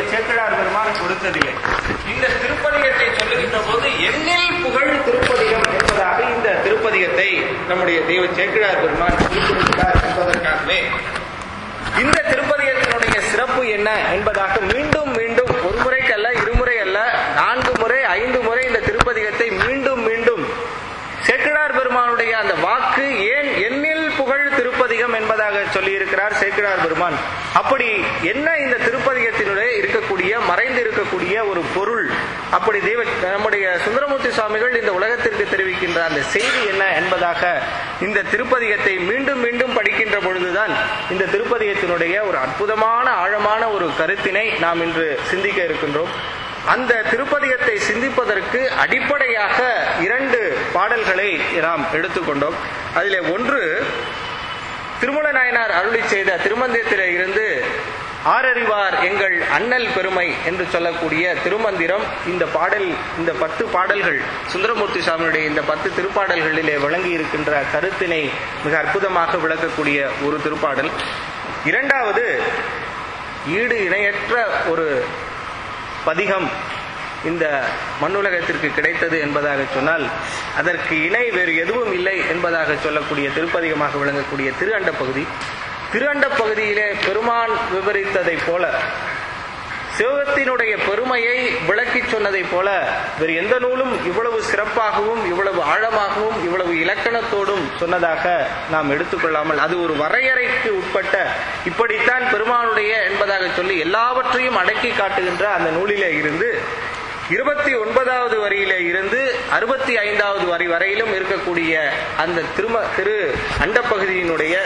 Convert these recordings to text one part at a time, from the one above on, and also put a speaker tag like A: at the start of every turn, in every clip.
A: சேக்கிழார் பெருமான் கொடுத்ததில்லை இந்த திருப்பதிகத்தை சொல்லுகின்ற போது எண்ணில் புகழ் திருப்பதிகம் என்பதாக இந்த திருப்பதிகத்தை நம்முடைய தெய்வ சேக்கிழார் பெருமான் குறிப்பிடுகிறார் என்பதற்காகவே இந்த திருப்பதிகத்தினுடைய சிறப்பு என்ன என்பதாக மீண்டும் மீண்டும் ஒரு முறைக்கு அல்ல இருமுறை அல்ல நான்கு முறை ஐந்து முறை இந்த திருப்பதிகத்தை மீண்டும் மீண்டும் சேக்கிழார் பெருமானுடைய அந்த வாக்கு ஏன் எண்ணில் புகழ் திருப்பதிகம் என்பதாக சொல்லியிருக்கிறார் சேக்கிழார் பெருமான் அப்படி என்ன இந்த திருப்பதிகத்தினுடைய இருக்கக்கூடிய மறைந்து இருக்கக்கூடிய ஒரு பொருள் அப்படி தெய்வ நம்முடைய சுந்தரமூர்த்தி சுவாமிகள் இந்த உலகத்திற்கு தெரிவிக்கின்ற அந்த செய்தி என்ன என்பதாக இந்த திருப்பதிகத்தை மீண்டும் மீண்டும் படிக்கின்ற பொழுதுதான் இந்த திருப்பதிகத்தினுடைய ஒரு அற்புதமான ஆழமான ஒரு கருத்தினை நாம் இன்று சிந்திக்க இருக்கின்றோம் அந்த திருப்பதிகத்தை சிந்திப்பதற்கு அடிப்படையாக இரண்டு பாடல்களை நாம் எடுத்துக்கொண்டோம் அதிலே ஒன்று திருமல நாயனார் அருளி செய்த திருமந்திரத்திலே இருந்து ஆரறிவார் எங்கள் அண்ணல் பெருமை என்று சொல்லக்கூடிய திருமந்திரம் இந்த பாடல் இந்த பத்து பாடல்கள் சுந்தரமூர்த்தி சுவாமியுடைய இந்த பத்து திருப்பாடல்களிலே வழங்கி இருக்கின்ற கருத்தினை மிக அற்புதமாக விளக்கக்கூடிய ஒரு திருப்பாடல் இரண்டாவது ஈடு இணையற்ற ஒரு பதிகம் இந்த மண்ணுலகத்திற்கு கிடைத்தது என்பதாக சொன்னால் அதற்கு இணை வேறு எதுவும் இல்லை என்பதாக சொல்லக்கூடிய திருப்பதிகமாக விளங்கக்கூடிய திரு அண்ட பகுதி திரு அண்ட பகுதியிலே பெருமான் விவரித்ததைப் போல சிவகத்தினுடைய பெருமையை விளக்கி சொன்னதைப் போல வேறு எந்த நூலும் இவ்வளவு சிறப்பாகவும் இவ்வளவு ஆழமாகவும் இவ்வளவு இலக்கணத்தோடும் சொன்னதாக நாம் எடுத்துக்கொள்ளாமல் அது ஒரு வரையறைக்கு உட்பட்ட இப்படித்தான் பெருமானுடைய என்பதாக சொல்லி எல்லாவற்றையும் அடக்கி காட்டுகின்ற அந்த நூலிலே இருந்து இருபத்தி ஒன்பதாவது வரியிலே இருந்து அறுபத்தி ஐந்தாவது வரி வரையிலும் இருக்கக்கூடிய அந்த திரும திரு அண்டப்பகுதியினுடைய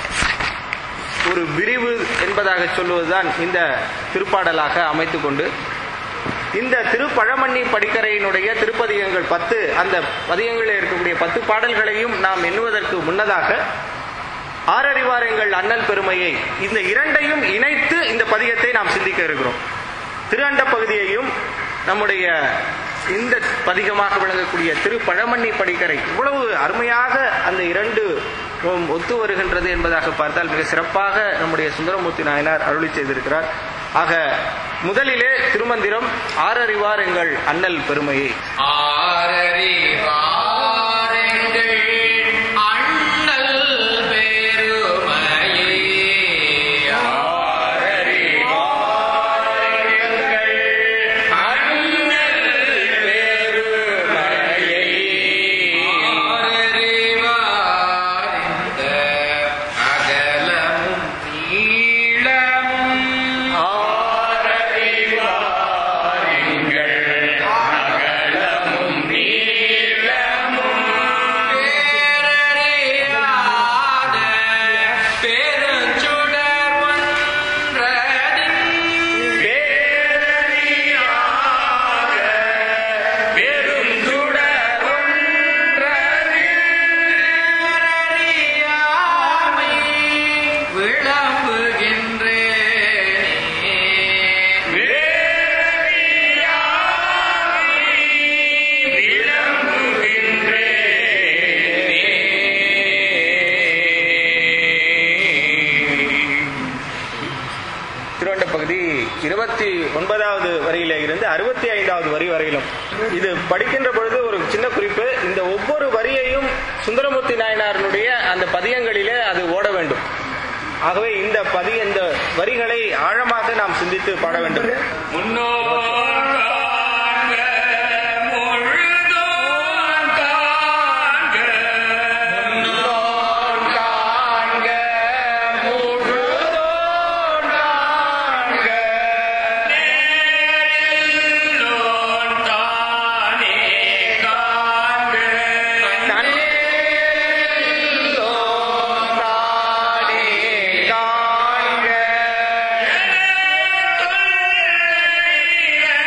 A: ஒரு விரிவு என்பதாக சொல்லுவதுதான் இந்த திருப்பாடலாக அமைத்துக் கொண்டு இந்த திருப்பழமண்ணி படிக்கரையினுடைய திருப்பதிகங்கள் பத்து அந்த பதிகங்களில் இருக்கக்கூடிய பத்து பாடல்களையும் நாம் எண்ணுவதற்கு முன்னதாக ஆறறிவாரங்கள் அண்ணல் பெருமையை இந்த இரண்டையும் இணைத்து இந்த பதிகத்தை நாம் சிந்திக்க இருக்கிறோம் திருஅண்ட பகுதியையும் நம்முடைய இந்த பதிகமாக விளங்கக்கூடிய திரு பழமண்ணி படிக்கரை இவ்வளவு அருமையாக அந்த இரண்டு ஒத்து வருகின்றது என்பதாக பார்த்தால் மிக சிறப்பாக நம்முடைய சுந்தரமூர்த்தி நாயனார் அருளி செய்திருக்கிறார் ஆக முதலிலே திருமந்திரம் ஆறறிவார் எங்கள் அண்ணல் பெருமையை
B: ஆரறிவாரெங்கள் அண்ணல் பெருமையே ஆரறிவாரிந்த அகலமும் நீளமும் பேரறியாத பெருஞ்சுடர் ஒன்றதின் பேரறியாமை விளம்புகின்றேனே
A: திருவண்ட பகுதி இருபத்தி ஒன்பதாவது வரியில இருந்து அறுபத்தி ஐந்தாவது வரி வரையிலும் இது படிக்கின்ற பொழுது ஒரு சின்ன குறிப்பு இந்த ஒவ்வொரு வரியையும் சுந்தரமூர்த்தி நாயனாருடைய அந்த பதியங்களிலே அது ஓட வேண்டும் ஆகவே இந்த பதி இந்த வரிகளை ஆழமாக நாம் சிந்தித்து பாட வேண்டும்
B: முன்னோர் காண்க, முழுதோர் காண்க. முன்னோர் காண்க, முழுதோர் காண்க. நேரில்லோர் தானே காண்க.
A: நல்லோர் தானே காண்க.
B: தொல்லை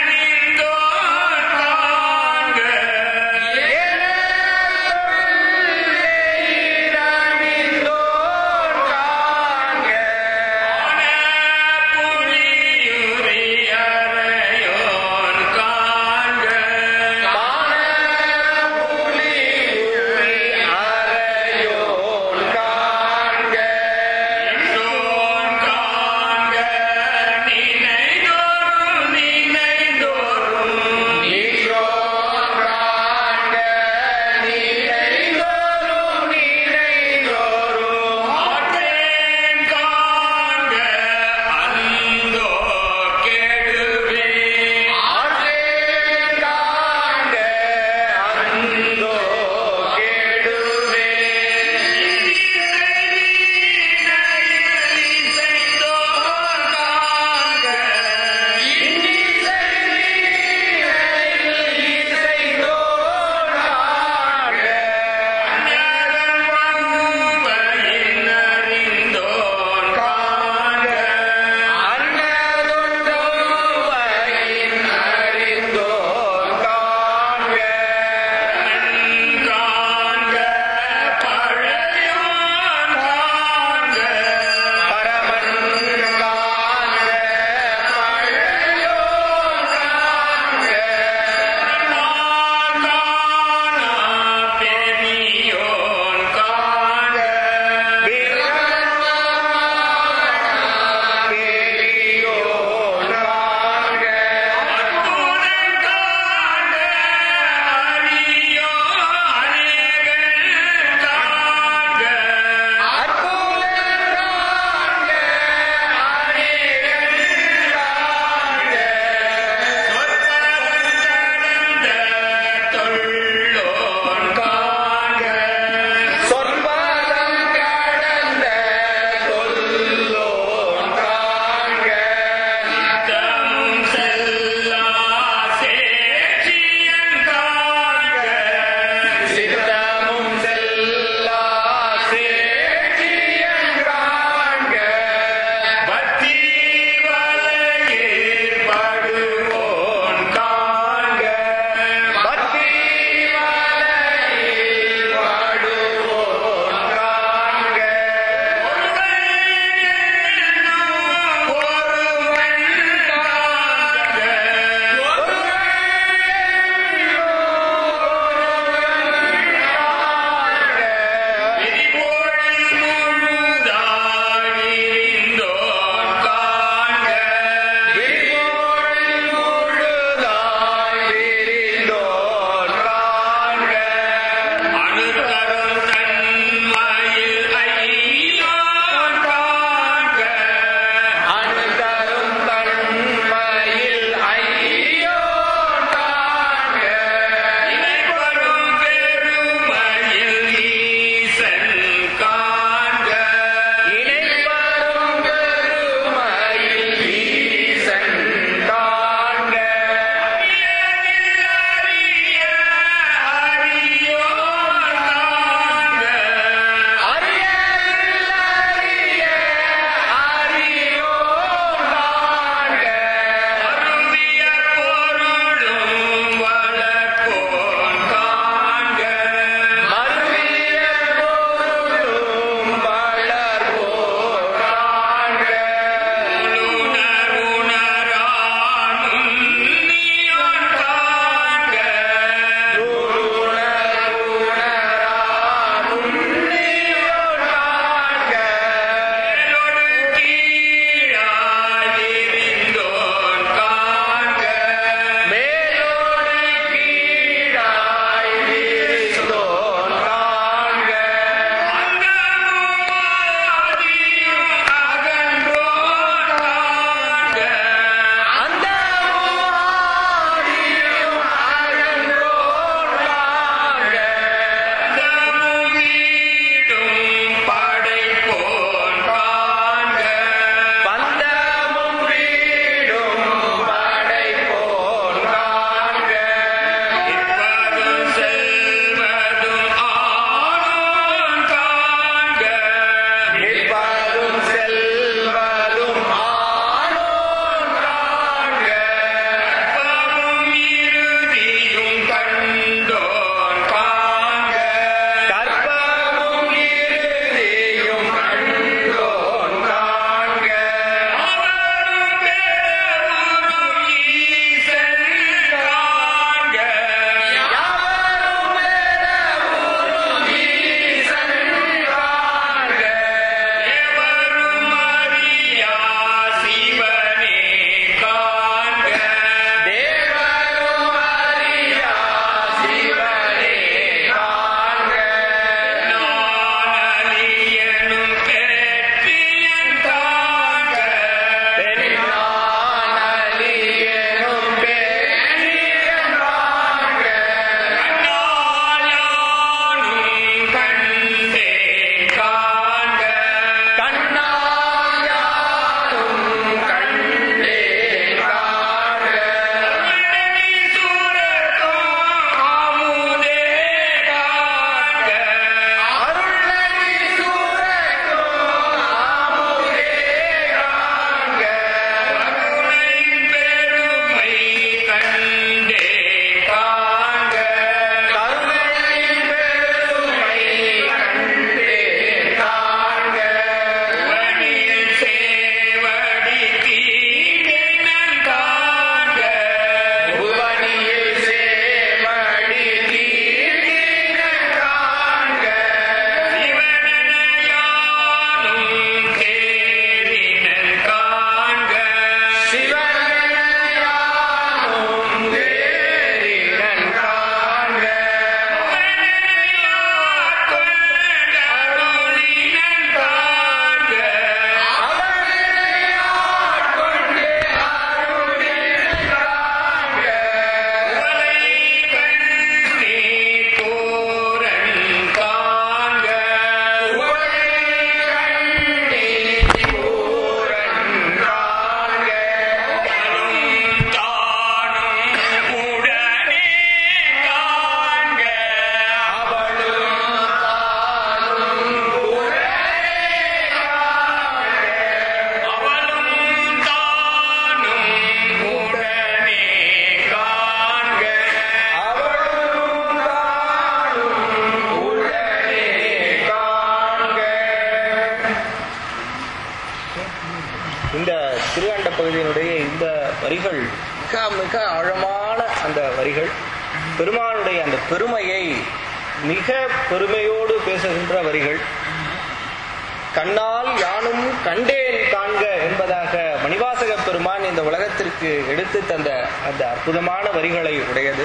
A: வரிகள் மிக மிக ஆழமான அந்த வரிகள் பெருமானுடைய அந்த பெருமையை மிக பெருமையோடு பேசுகின்ற வரிகள் கண்ணால் யானும் கண்டேன் காண்க என்பதாக மணிவாசக பெருமான் இந்த உலகத்திற்கு எடுத்து தந்த அந்த அற்புதமான வரிகளை உடையது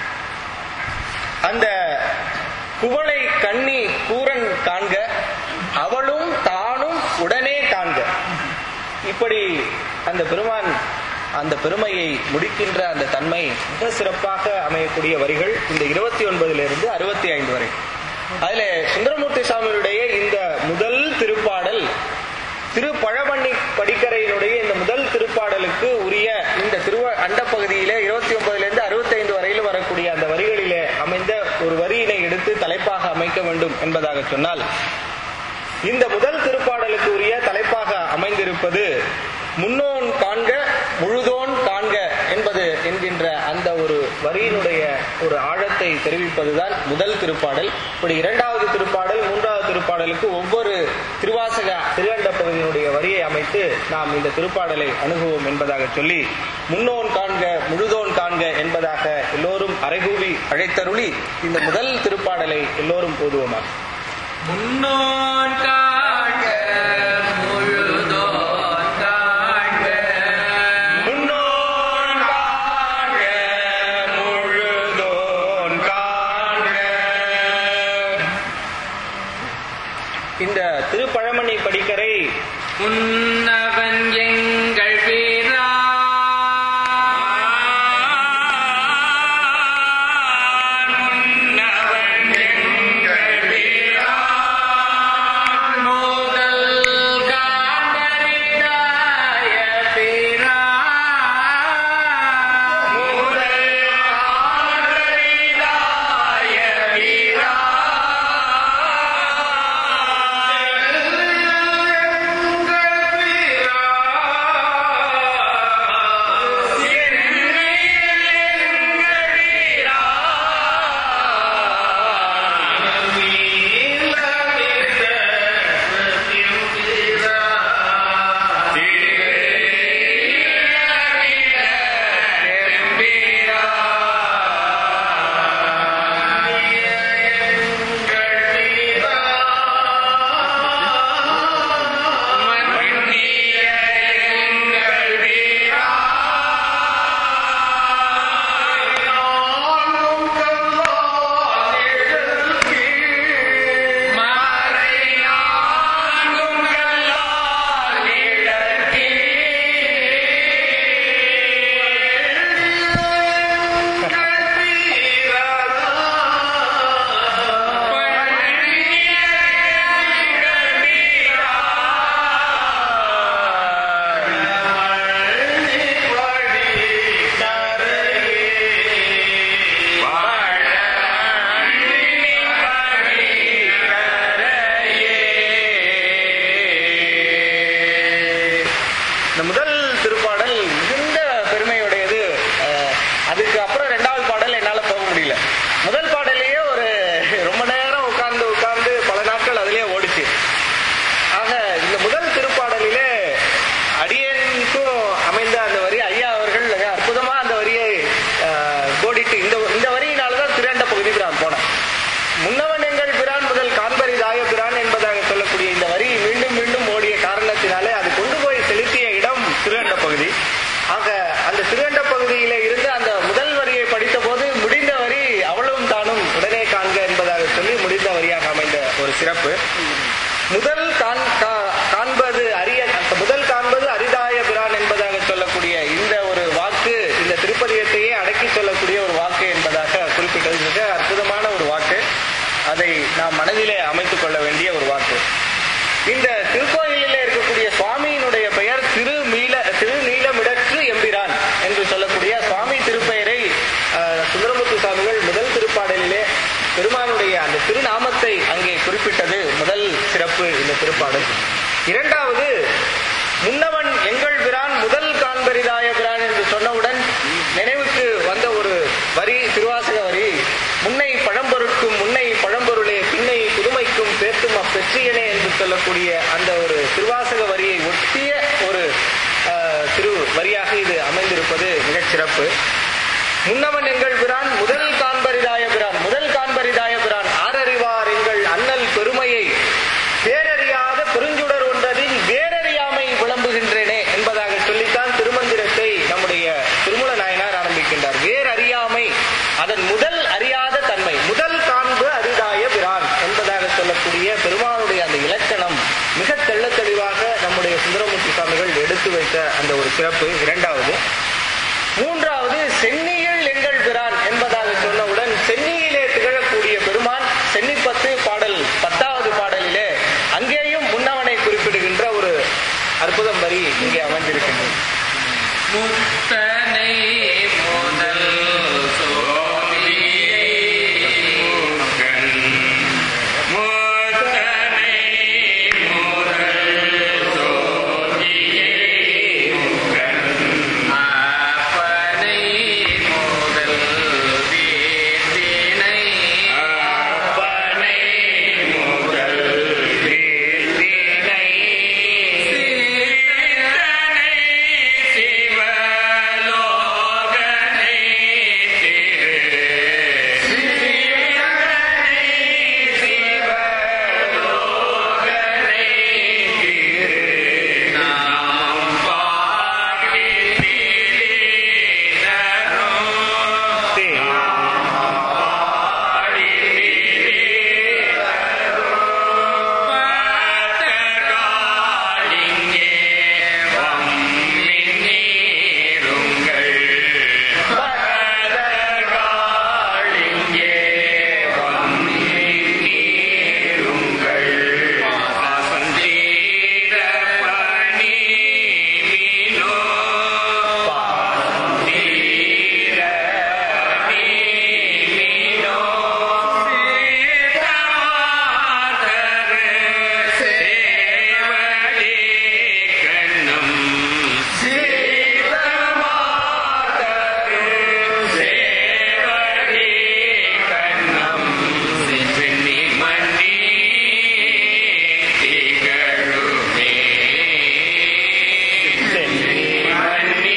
A: அந்த குவளை கண்ணி கூரன் காண்க அவளும் தானும் உடனே காண்க இப்படி அந்த பெருமான் அந்த பெருமையை முடிக்கின்ற அந்த தன்மை மிக சிறப்பாக அமையக்கூடிய வரிகள் இந்த இருபத்தி ஒன்பதிலிருந்து அறுபத்தி ஐந்து வரை அதுல சுந்தரமூர்த்தி சாமியுடைய இந்த முதல் திருப்பாடல் திருப்பழமண்ணி படிக்கரையினுடைய இந்த முதல் திருப்பாடலுக்கு உரிய இந்த திருவ அண்ட பகுதியிலே இருபத்தி ஒன்பதுல இருந்து அறுபத்தி ஐந்து வரையிலும் வரக்கூடிய அந்த வரிகளிலே அமைந்த ஒரு வரியினை எடுத்து தலைப்பாக அமைக்க வேண்டும் என்பதாக சொன்னால் இந்த முதல் திருப்பாடலுக்கு உரிய தலைப்பாக அமைந்திருப்பது முன்னோன் காண்க முழுதோன் காண்க என்பது என்கின்ற அந்த ஒரு வரியினுடைய ஒரு ஆழத்தை தெரிவிப்பதுதான் முதல் திருப்பாடல் இப்படி இரண்டாவது திருப்பாடல் மூன்றாவது திருப்பாடலுக்கு ஒவ்வொரு திருவாசக திருவண்ட பகுதியினுடைய வரியை அமைத்து நாம் இந்த திருப்பாடலை அணுகுவோம் என்பதாக சொல்லி முன்னோன் காண்க முழுதோன் காண்க என்பதாக எல்லோரும் அரைகூவி அழைத்தருளி இந்த முதல் திருப்பாடலை எல்லோரும் ஓதுவோமா
B: முன்னோன் காண்க முழுதோன் காண்க
A: முன்னோன் காண்க முழுதோன் காண்க இந்த திருப்பழமணி படிக்கரை
B: முன்னவன் எங்கள் பிரான் முன்னவன் எங்கள் பிரான் முதல் காண்பரிதாய பிரான் முதல் காண்பரிதாய
A: இந்த முதல் திருப்பாடல் மிகுந்த பெருமையுடையது அஹ், அதுக்கு அப்புறம் ரெண்டாவது பாடல் என்னால போக முடியல முதல் பாடலையே ஒரு ரொம்ப நேரம் உட்கார்ந்து உட்கார்ந்து பல நாட்கள் அதிலே ஓடிச்சு ஆக இந்த முதல் திருப்பாடலிலே அடியனுக்கும் அமைந்த அந்த வரி ஐயா அவர்கள் மிக அற்புதமா அந்த வரியை அஹ், கோடிட்டு இந்த இந்த வரியினாலதான் திரண்ட பகுதி நான் போனேன் முன்னவன் எங்கள் பிரான் முதல் காண்பரிதாய பிரான் என்பதாக சொல்லக்கூடிய இந்த வரி மீண்டும் மீண்டும் ஓடிய காரணத்தினாலே அது கொண்டு போய் செலுத்திய இடம் திருவண்ட பகுதி ஆக அந்த திருவண்ட பகுதியில இருந்து அந்த முதல் வரியை படித்த போது முடிந்த வரி அவளும் தானும் உடனே காண்க என்பதாக சொல்லி முடிந்த வரியாக அமைந்த ஒரு சிறப்பு முதல் காண் கா- காண்பது அரிய அந்த முதல் காண்பது அரிதாய பிரான் என்பதாக சொல்லக்கூடிய இந்த ஒரு வாக்கு இந்த திருப்பதியத்தையே அடக்கி சொல்லக்கூடிய ஒரு வாக்கு என்பதாக குறிப்பிட்டது மிக அற்புதமான ஒரு வாக்கு அதை நாம் மனதிலே அமைத்துக் கொள்ள வேண்டிய ஒரு வாக்கு இந்த திருக்கோயிலில் இருக்கக்கூடிய சுவாமியினுடைய பெயர் திருமீல திருநீலமிடற்று எம்பிரான் என்று சொல்லக்கூடிய சுவாமி திருப்பெயரை அஹ், சுந்தரமுத்து சுவாமிகள் முதல் திருப்பாடலிலே பெருமானுடைய அந்த திருநாமத்தை அங்கே குறிப்பிட்டது முதல் சிறப்பு இந்த திருப்பாடல் இரண்டாவது முன்னவன் எங்கள் பிரான் முதல் காண்பரிதாய பிரான் என்று சொன்னவுடன் நினைவுக்கு வந்த ஒரு வரி திருவாசக வரி முன்னை பழம்பொருட்கும் முன்னை பழம்பொருளே பின்னை புதுமைக்கும் பேர்த்தும் அப்பெற்றியனே என்று சொல்லக்கூடிய அந்த ஒரு திருவாசக வரியை ஒட்டிய ஒரு அஹ், திரு வரியாக இது அமைந்திருப்பது சிறப்பு முன்னவன் எங்கள் பிரான் முதல் காண்பரிதாய பிரான் முதல் காண்பரிதாய பிரான் ஆரறிவார் எங்கள் அண்ணல் பெருமையை பேரறியாத பெருஞ்சுடர் ஒன்றதில் வேறறியாமை விளம்புகின்றேனே என்பதாக சொல்லித்தான் திருமந்திரத்தை நம்முடைய திருமூல நாயனார் ஆரம்பிக்கின்றார் வேறறியாமை அதன் முதல் அறியாத தன்மை முதல் காண்பு அரிதாய பிரான் என்பதாக சொல்லக்கூடிய பெருமானுடைய அந்த இலக்கணம் மிக தெள்ளத் தெளிவாக நம்முடைய சுந்தரமூர்த்தி சுவாமிகள் எடுத்து வைத்த அந்த ஒரு சிறப்பு இரண்டாவது மூன்றாவது சென்னியில் எங்கள் பிரான் என்பதாக சொன்னவுடன் சென்னியிலே திகழக்கூடிய பெருமான் சென்னிப்பத்து பாடல் பத்தாவது பாடலிலே அங்கேயும் முன்னவனை குறிப்பிடுகின்ற ஒரு அற்புதம் வரி இங்கே அமைந்திருக்கின்றது
B: முத்தனை முதல் சோதியை முகன் முத்தனை முதல் சோதியை முகன் அப்பனை முதல் வீட்டினை அப்பனை முதல் வீட்டினை சீதனை சிவலோகனை திரு சிவனை சிவலோகனை திரு நாமம் பாடி நிலனோ பாடி பாத்தகாலிங்கே வம்மினீருங்கள் பாத்தகாலிங்கே வம்மினீருங்கள் வாசந்தீர பணி மீனோ பாந்தீர மீனோ சீதமாதர சேவடி கண்ணம் சீதமாதர சேவடி கண்ணம் சென்னி மணி திகழுமே சென்னி மணி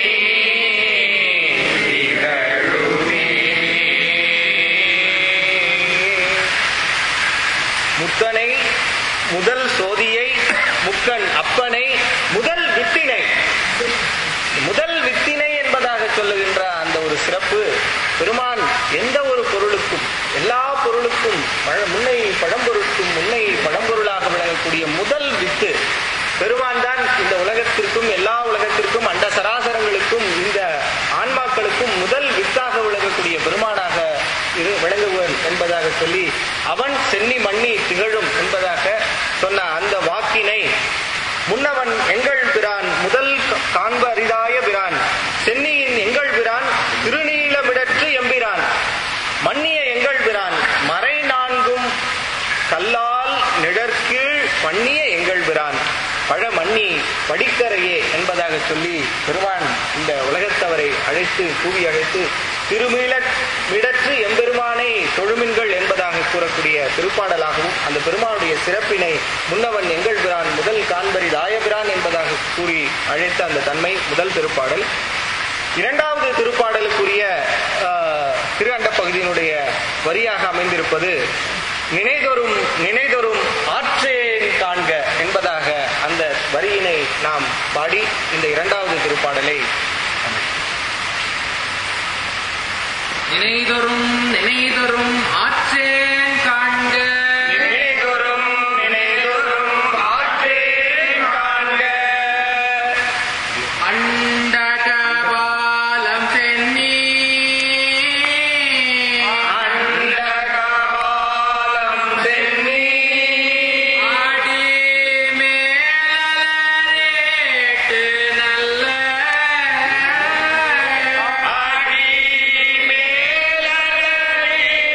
B: திகழுமே
A: முத்தனை முதல் சோதியை முக்கன் அப்பனை முதல் வித்தினை முதல் வித்தினை என்பதாக சொல்லுகின்ற அந்த ஒரு சிறப்பு பெருமான் எந்த ஒரு பொருளுக்கும் எல்லா பொருளுக்கும் பழ- முன்னை பழம்பொருளுக்கும் முன்னை பழம்பொருளாக விளங்கக்கூடிய முதல் வித்து பெருமான் தான் இந்த உலகத்திற்கும் எல்லா உலகத்திற்கும் அண்ட சராசரங்களுக்கும் இந்த ஆன்மாக்களுக்கும் முதல் வித்தாக விளங்கக்கூடிய பெருமானாக இரு விளங்குவன் என்பதாக சொல்லி அவன் சென்னி மண்ணி திகழும் என்பதாக சொன்ன அந்த வாக்கினை முன்னவன் எங்கள் பிரான் முதல் க- காண்ப அரிதாய பிரான் சென்னியின் எங்கள் பிரான் திருநீலமிடற்று எம்பிரான் மன்னிய எங்கள் பிரான் மறை நான்கும் கல்லால் நிழற்கீழ் பண்ணிய எங்கள் பிரான் பழமண்ணி படிக்கரையே என்பதாக சொல்லி பெருமான் இந்த உலகத்தவரை அழைத்து கூவி அழைத்து திருமீள மிடற்று எம்பெருமானை தொழுமின்கள் என்பதாக கூறக்கூடிய திருப்பாடலாகவும் அந்த பெருமானுடைய சிறப்பினை முன்னவன் எங்கள் பிரான் முதல் காண்பரி தாயபிரான் என்பதாக கூறி அழைத்த அந்த தன்மை முதல் திருப்பாடல் இரண்டாவது திருப்பாடலுக்குரிய ஆஹ், திரு அண்ட பகுதியினுடைய வரியாக அமைந்திருப்பது நினைதொரும் நினைதொரும் ஆற்றேன் காண்க என்பதாக அந்த வரியினை நாம் பாடி இந்த இரண்டாவது திருப்பாடலை
B: நினைதொரும் நினைதொரும் ஆற்றேன் காண்க
A: நினைதொரும் நினைதொரும் ஆற்றேன் காண்க
B: அண்டகபாலம் சென்னி
A: அண்டகபாலம் சென்னி
B: ஆடி மேலரேட்டு நல்ல
A: ஆடி மேலரே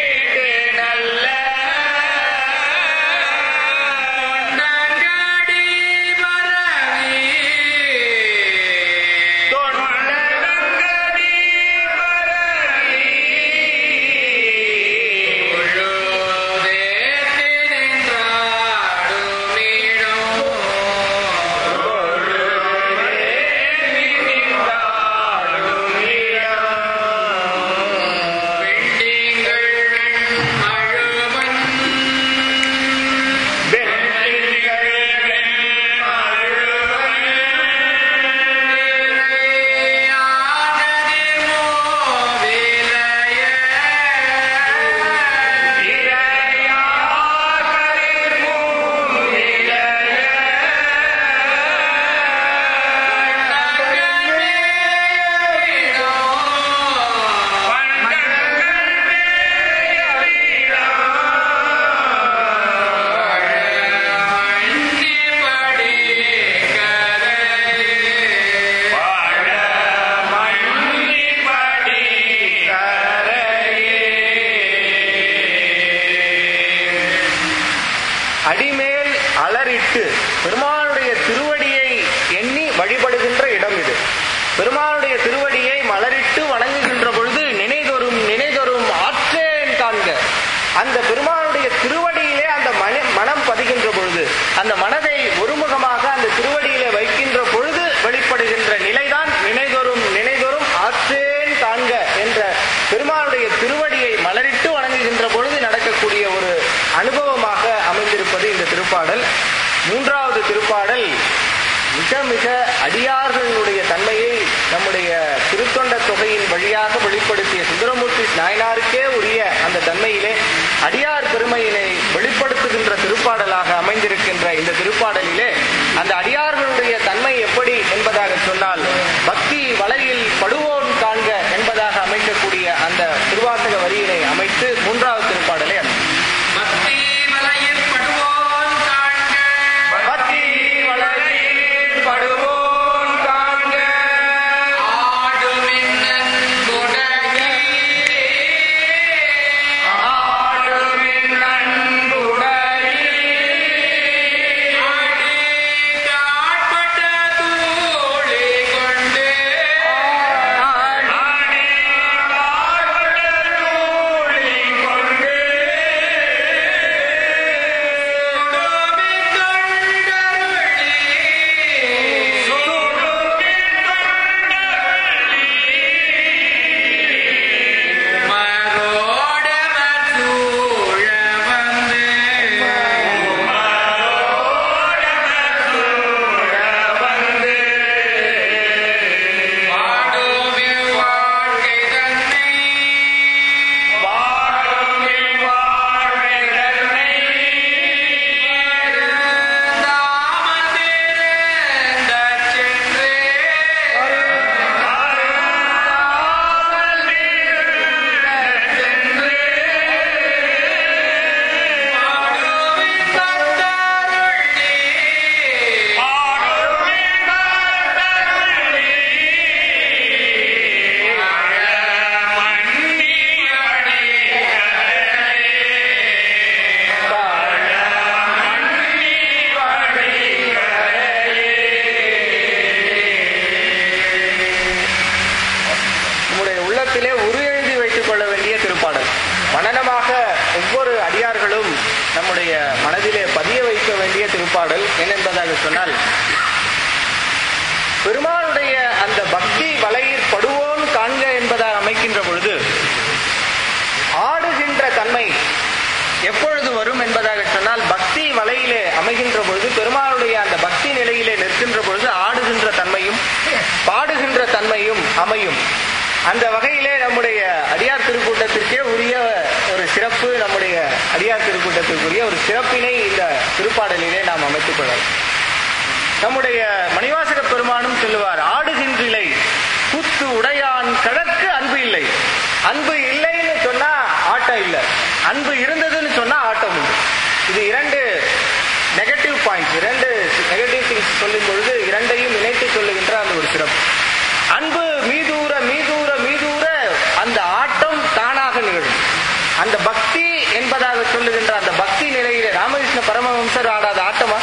A: அந்த பெருமானுடைய திருவடியிலே அந்த மன மனம் பதிகின்ற பொழுது அந்த மனதை ஒருமுகமாக அந்த திருவடியிலே வைக்கின்ற பொழுது வெளிப்படுகின்ற நிலைதான் நினைதொரும் நினைதொரும் ஆற்றேன் காண்க என்ற பெருமானுடைய திருவடியை மலரிட்டு வணங்குகின்ற பொழுது நடக்கக்கூடிய ஒரு அனுபவமாக அமைந்திருப்பது இந்த திருப்பாடல் மூன்றாவது திருப்பாடல் மிக மிக அடியார்களுடைய தன்மையை நம்முடைய திருத்தொண்ட தொகையின் வழியாக வெளிப்படுத்திய சுந்தரமூர்த்தி நாயனாருக்கே உரிய அந்த தன்மையிலே அடியார் பெருமையினை வெளிப்படுத்துகின்ற திருப்பாடலாக அமைந்திருக்கின்ற இந்த திருப்பாடலிலே அந்த அடியார்களுடைய தன்மை எப்படி என்பதாக சொன்னால் பக்தி வலையில் படுவோன் காண்க என்பதாக அமைக்கக்கூடிய அந்த திருவாசக வரியினை அமைத்து மூன்றாவது திருப்பாடலை அமைத்தார்.
B: பக்தி மலையில் படுவோன் காண்க
A: பக்தி வலையில் படுவோன் காண்க
B: ஆடுமின்னன் குடகி
A: ஆடுமின் நண்புடையில்
B: ஆடிக்கு ஆட்பட்ட தூளி கொண்டு சுடுமின் தொண்டருளி மரோட மசூழ வந்து பாடுமே வாழ்க்கை தன்னை தாமதிருந்த சென்றே பாடுவின் தொண்டருளி
A: நம்முடைய உள்ளத்திலே உரு எழுதி வைத்துக் கொள்ள வேண்டிய திருப்பாடல் மனனமாக ஒவ்வொரு அடியார்களும் நம்முடைய மனதிலே பதிய வைக்க வேண்டிய திருப்பாடல் என்னென்பதாக சொன்னால் பெருமாளுடைய அந்த பக்தி வலையில் படுவோன் காண்க என்பதாக அமைக்கின்ற பொழுது ஆடுகின்ற தன்மை எப்பொழுது வரும் என்பதாக சொன்னால் பக்தி வலையிலே அமைகின்ற பொழுது பெருமாளுடைய அந்த பக்தி நிலையிலே நிற்கின்ற பொழுது ஆடுகின்ற தன்மையும் பாடுகின்ற தன்மையும் அமையும் அந்த வகையிலே நம்முடைய அடியார் திருக்கூட்டத்திற்கே உரிய ஒரு சிறப்பு நம்முடைய அடியார் திருக்கூட்டத்திற்குரிய ஒரு சிறப்பினை இந்த திருப்பாடலிலே நாம் அமைத்துக் கொள்ளலாம் நம்முடைய மணிவாசக பெருமானும் சொல்லுவார் ஆடுகின்றிலை புத்து உடையான் கிழக்கு அன்பு இல்லை அன்பு இல்லைன்னு சொன்னா ஆட்டம் இல்லை அன்பு இருந்ததுன்னு சொன்னா ஆட்டம் உண்டு இது இரண்டு நெகட்டிவ் பாயிண்ட்ஸ் இரண்டு நெகட்டிவ் திங்ஸ் சொல்லும் பொழுது இரண்டையும் இணைத்து சொல்லுகின்ற அந்த ஒரு சிறப்பு அன்பு மீதூர மீதூர மீதூர அந்த ஆட்டம் தானாக நிகழும் அந்த பக்தி என்பதாக சொல்லுகின்ற அந்த பக்தி நிலையிலே ராமகிருஷ்ண பரமஹம்சர் ஆடாத ஆட்டமா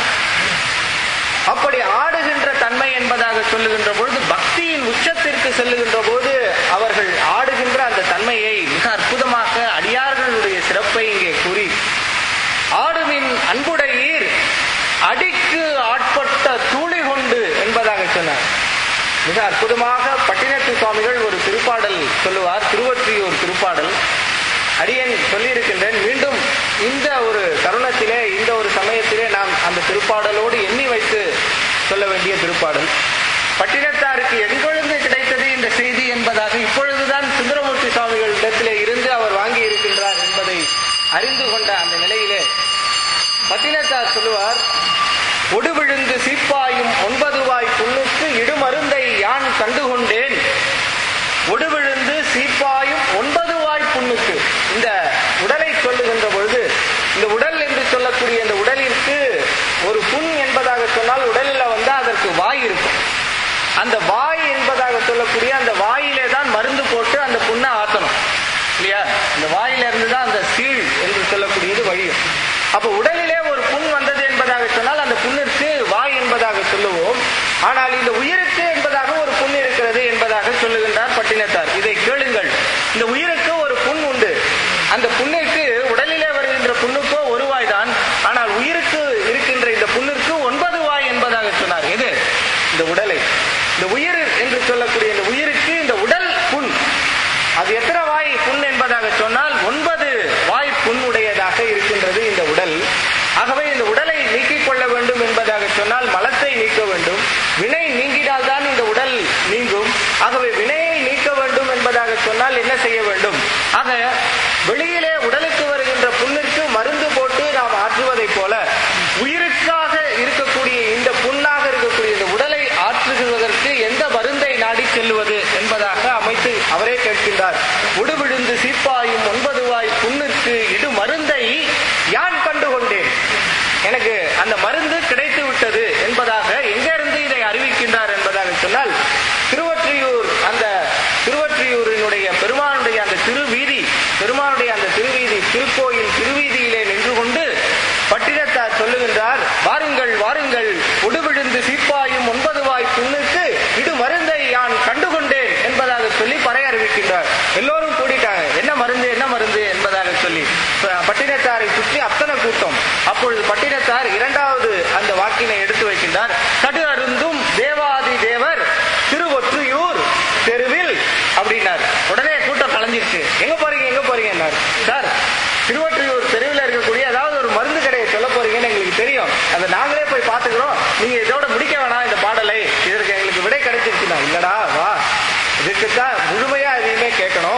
A: அப்படி ஆடுகின்ற தன்மை என்பதாக சொல்லுகின்ற பொழுது பக்தியின் உச்சத்திற்கு செல்லுகின்ற போது அவர்கள் ஆடுகின்ற அந்த தன்மையை மிக அற்புதமாக அடியார்களுடைய சிறப்பை இங்கே கூறி ஆடுமின் அன்புடையீர் அடிக்கு ஆட்பட்ட தூளி கொண்டு என்பதாக சொன்னார் மிக அற்புதமாக பட்டினத்து சுவாமிகள் ஒரு திருப்பாடல் சொல்லுவார் திருவொற்றியூர் திருப்பாடல் அடியேன் சொல்லியிருக்கின்றேன் மீண்டும் இந்த ஒரு தருணத்திலே இந்த ஒரு சமயத்திலே நாம் அந்த திருப்பாடலோடு எண்ணி வைத்து சொல்ல வேண்டிய திருப்பாடல் பட்டினத்தாருக்கு எங்கொழுந்து கிடைத்தது இந்த செய்தி என்பதாக இப்பொழுதுதான் சுந்தரமூர்த்தி சுவாமிகள் இடத்திலே இருந்து அவர் வாங்கி இருக்கின்றார் என்பதை அறிந்து கொண்ட அந்த நிலையிலே பட்டினத்தார் சொல்லுவார் ஒடுவிழுந்து சீப்பாயும் ஒன்பது வாய் புண்ணுக்கு இடுமருந்தை யான் கண்டுகொண்டேன் ஒடுவிழுந்து சீப்பாயும் ஒன்பது வாய் புண்ணுக்கு இந்த உடலை சொல்லுகின்ற பொழுது இந்த உடல் என்று சொல்லக்கூடிய இந்த உடலிற்கு ஒரு புண் என்பதாக சொன்னால் உடலில் வந்து அதற்கு வாய் இருக்கும் அந்த வாய் என்பதாக சொல்லக்கூடிய அந்த வாயிலே தான் மருந்து போட்டு அந்த புண்ணை ஆத்தணும் இல்லையா இந்த வாயில இருந்து தான் அந்த சீழ் என்று சொல்லக்கூடிய அது எத்தனை வாய் புண் என்பதாக சொன்னால் ஒன்பது வாய் புண் உடையதாக இருக்கின்றது இந்த உடல் ஆகவே இந்த உடலை நீக்கிக் கொள்ள வேண்டும் என்பதாக சொன்னால் மலத்தை நீக்க வேண்டும் வினை நீங்கினால் தான் இந்த உடல் நீங்கும் ஆகவே வினையை நீக்க வேண்டும் என்பதாக சொன்னால் என்ன செய்ய வேண்டும் ஆக வெளியிலே உடலுக்கு வருகின்ற புண்ணிற்கு மருந்து போட்டு நாம் ஆற்றுவதைப் போல உயிருக்காக இருக்கக்கூடிய இந்த புண்ணாக இருக்கக்கூடிய இந்த உடலை ஆற்றுவதற்கு எந்த மருந்தை நாடி செல்லுவது என்பதாக அமைத்து அவரே கேட்கின்றார் உடுவிழுந்து சீப்பாயும் ஒன்பது வாய் புண்ணிற்கு இடு மருந்தை யான் கண்டுகொண்டேன் எனக்கு அந்த மருந்து கிடைத்து விட்டது என்பதாக எங்கிருந்து இதை அறிவிக்கின்றார் என்பதாக சொன்னால் திருவொற்றியூர் அந்த திருவொற்றியூரினுடைய பெருமானுடைய அந்த திருவீதி பெருமானுடைய அந்த திருவீதி திருக்கோயில் திருவீதியிலே நின்று கொண்டு பட்டினத்தார் சொல்லுகின்றார் வாருங்கள் வாருங்கள் உடுவிழுந்து சீப்பாயும் ஒன்பது வாய் புண்ணுக்கு இடு மருந்தை யான் கண்டுகொண்டேன் என்பதாக சொல்லி பறை அறிவிக்கின்றார் எல்லோரும் கூடிட்டாங்க என்ன மருந்து என்ன மருந்து என்பதாக சொல்லி ப- பட்டினத்தாரை சுற்றி அத்தனை கூட்டம் அப்பொழுது பட்டினத்தார் இரண்டாவது அந்த வாக்கினை எடுத்து வைக்கின்றார் கடு அருந்தும் தேவாதி தேவர் திருவொற்றியூர் தெருவில் அப்படின்னார் உடனே கூட்டம் கலைஞ்சிருச்சு எங்க போறீங்க எங்க போறீங்கன்னார் சார் திருவொற்றியூர் தெருவில் இருக்கக்கூடிய ஏதாவது ஒரு மருந்து கடையை சொல்ல போறீங்கன்னு எங்களுக்கு தெரியும் அதை நாங்களே போய் பார்த்துக்கிறோம் நீங்க இதோட முடிக்க வேணாம் இந்த பாடலை இதற்கு எங்களுக்கு விடை கிடைச்சிருச்சுனா இல்லடா வா இதுக்குத்தான் முழுமையா எதையுமே கேட்கணும்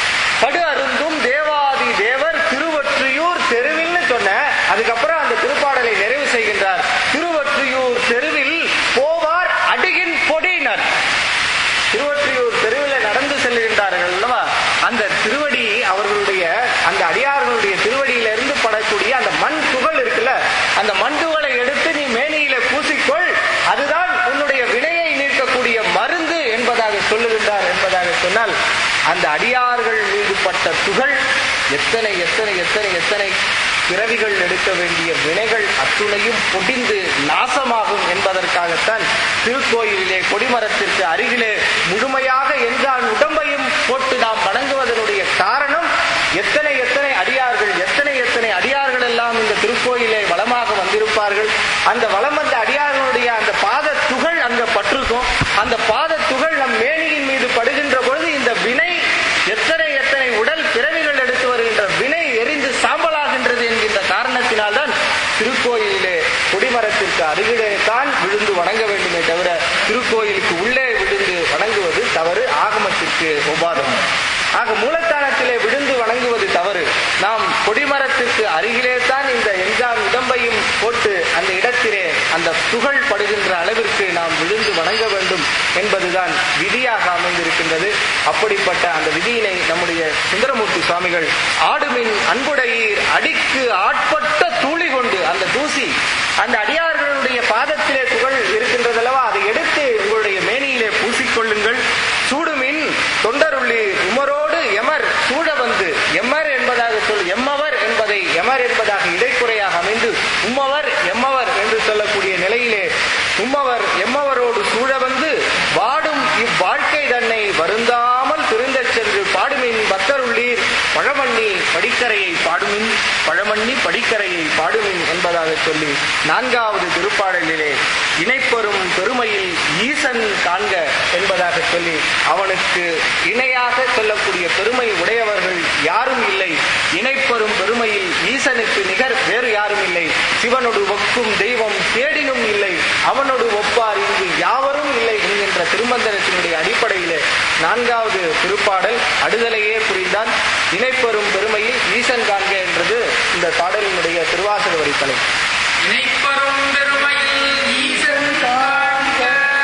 A: படு அருந்தும் தேவாதி தேவர் திருவொற்றியூர் தெருவில்னு சொன்ன அதுக்கப்புறம் அந்த திருப்பாடலை நிறைவு செய்கின்றார் திருவொற்றியூர் தெருவில் போவார் அடியின் பொடியினர் திருவொற்றியூர் தெருவில் நடந்து செல்கின்றார்கள் அல்லவா அந்த திருவடி அவர்களுடைய அந்த அடியார்களுடைய திருவடியிலிருந்து படக்கூடிய அந்த மண் துகள் இருக்குல்ல அந்த மண் துகளை எடுத்து நீ மேனியில பூசிக்கொள் அதுதான் உன்னுடைய வினையை நீக்கக்கூடிய மருந்து என்பதாக சொல்லுகின்றார் என்பதாக சொன்னால் அந்த அடியார்கள் மீது பட்ட துகள் எத்தனை எத்தனை எத்தனை எத்தனை பிறவிகள் எடுக்க வேண்டிய வினைகள் அத்துணையும் பொடிந்து நாசமாகும் என்பதற்காகத்தான் திருக்கோயிலிலே கொடிமரத்திற்கு அருகிலே முழுமையாக என்றான் உடம்பையும் போட்டு நாம் வணங்குவதனுடைய காரணம் எத்தனை எத்தனை அடியார்கள் எத்தனை எத்தனை அடியார்கள் எல்லாம் இந்த திருக்கோயிலே வளமாக வந்திருப்பார்கள் அந்த வளம் வந்த அடியார்களுடைய அந்த பாத துகள் அங்க பட்டிருக்கும் அந்த பாத துகள் நம் மேனியின் மீது படுகின்ற பொழுது இந்த வினை எத்தனை எத்தனை உடல் பிறவிகள் எடுத்து வருகின்ற வினை எரிந்து சாம்பலாகின்றது என்கின்ற காரணத்தினால்தான் திருக்கோயிலிலே கொடிமரத்திற்கு அருகிலே தான் விழுந்து வணங்க வேண்டுமே தவிர திருக்கோயிலுக்கு உள்ளே விழுந்து வணங்குவது தவறு ஆகமத்திற்கு ஒவ்வாதம் ஆக மூலத்தானத்திலே விழுந்து வணங்குவது தவறு நாம் கொடிமரத்திற்கு அருகிலே தான் இந்த எஞ்சான் உடம்பையும் போட்டு அந்த இடத்திலே அந்த துகள் படுகின்ற அளவிற்கு நாம் விழுந்து வணங்க வேண்டும் என்பதுதான் விதியாக அமைந்திருக்கின்றது அப்படிப்பட்ட அந்த விதியினை நம்முடைய சுந்தரமூர்த்தி சுவாமிகள் ஆடுமின் அன்புடையீர் அடிக்கு ஆட்பட்ட தூளி கொண்டு அந்த தூசி அந்த அடியார்களுடைய பாதத்திலே துகள் இருக்கின்றதல்லவா அதை எடுத்து உங்களுடைய மேனியிலே பூசிக்கொள்ளுங்கள் சூடுமின் தொண்டருள்ளீர் உமரோடு எமர் சூழ வந்து எம்மர் என்பதாக சொல் எம்மவர் என்பதை எமர் என்பதாக இடைக்குறையாக அமைந்து உம்மவர் எம்மவர் என்று சொல்லக்கூடிய நிலையிலே உம்மவர் எம்மவரோடு சூழ வந்து வாடும் இவ்வாழ்க்கை தன்னை வருந்தாமல் திருந்தச் சென்று பாடுமின் பக்தருள்ளீர் பழமண்ணி படிக்கரையை பாடுமின் பழமண்ணி படிக்கரையை பாடுமின் என்பதாக சொல்லி நான்காவது திருப்பாடலிலே இணைப்பெறும் பெருமையில் ஈசன் காண்க என்பதாக சொல்லி அவனுக்கு இணையாக சொல்லக்கூடிய பெருமை உடையவர்கள் யாரும் இல்லை இணைப்பெறும் பெருமையில் ஈசனுக்கு நிகர் வேறு யாரும் இல்லை சிவனோடு ஒக்கும் தெய்வம் தேடினும் இல்லை அவனோடு ஒப்பார் இங்கு யாவரும் இல்லை என்கின்ற திருமந்திரத்தினுடைய அடிப்படையிலே நான்காவது திருப்பாடல் அடுதலையே புரிந்தான் இணைப்பெறும் பெருமையில் ஈசன் காண்க என்றது இந்த பாடலினுடைய திருவாசக வரித்தலை
B: இணைப்பரும் பெருமையில் ஈசன் காண்க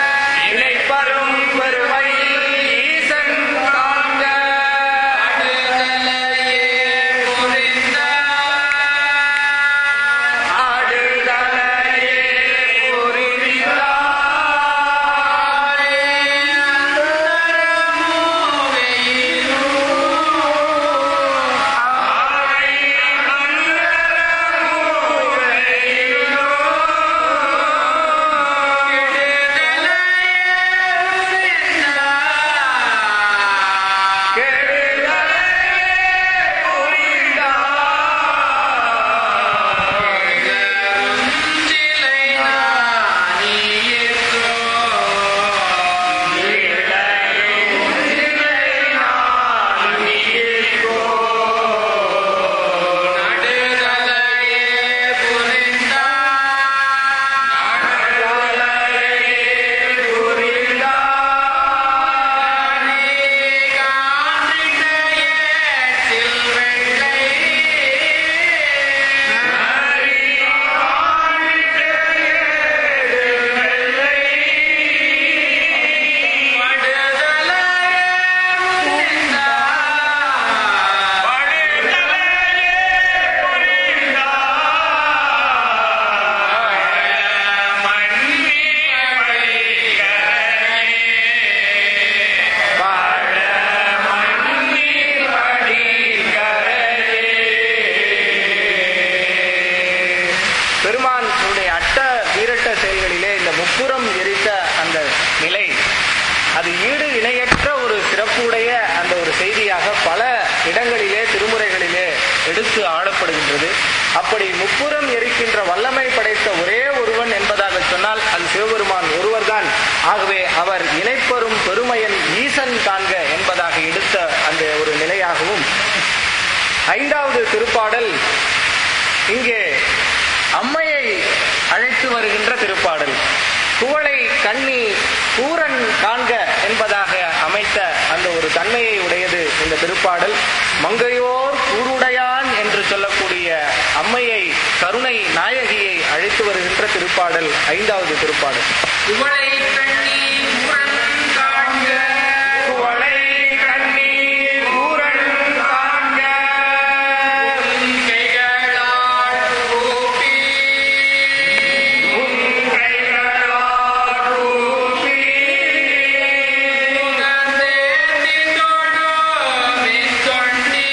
A: இணைப்பெறும் பெருமையில் ஈசன் காண்க
B: அடுதலையே புரிந்தார்.
A: ஆடுதலையே
B: மூவையிலும்
A: ஈடு இணையற்ற ஒரு சிறப்புடைய அந்த ஒரு செய்தியாக பல இடங்களிலே திருமுறைகளிலே எடுத்து ஆளப்படுகின்றது அப்படி முப்புறம் எரிக்கின்ற வல்லமை படைத்த ஒரே ஒருவன் என்பதாக சொன்னால் அது சிவபெருமான் ஒருவர்தான் ஆகவே அவர் இணைப்பெறும் பெருமையன் ஈசன் காண்க என்பதாக எடுத்த அந்த ஒரு நிலையாகவும் ஐந்தாவது திருப்பாடல் இங்கே அம்மையை அழைத்து வருகின்ற திருப்பாடல் குவளை கண்ணி கூரன் காண்க என்பதாக அமைத்த அந்த ஒரு தன்மையை உடையது இந்த திருப்பாடல் மங்கையோர் கூருடையான் என்று சொல்லக்கூடிய அம்மையை கருணை நாயகியை அழைத்து வருகின்ற திருப்பாடல் ஐந்தாவது திருப்பாடல்
B: குவளை கண்ணி முரண் காண்க
A: குவளை கண்ணி கூரன் காண்க
B: உன் கைகளால் கூப்பி உகந்தேத்தி தொழுமின் தொண்டி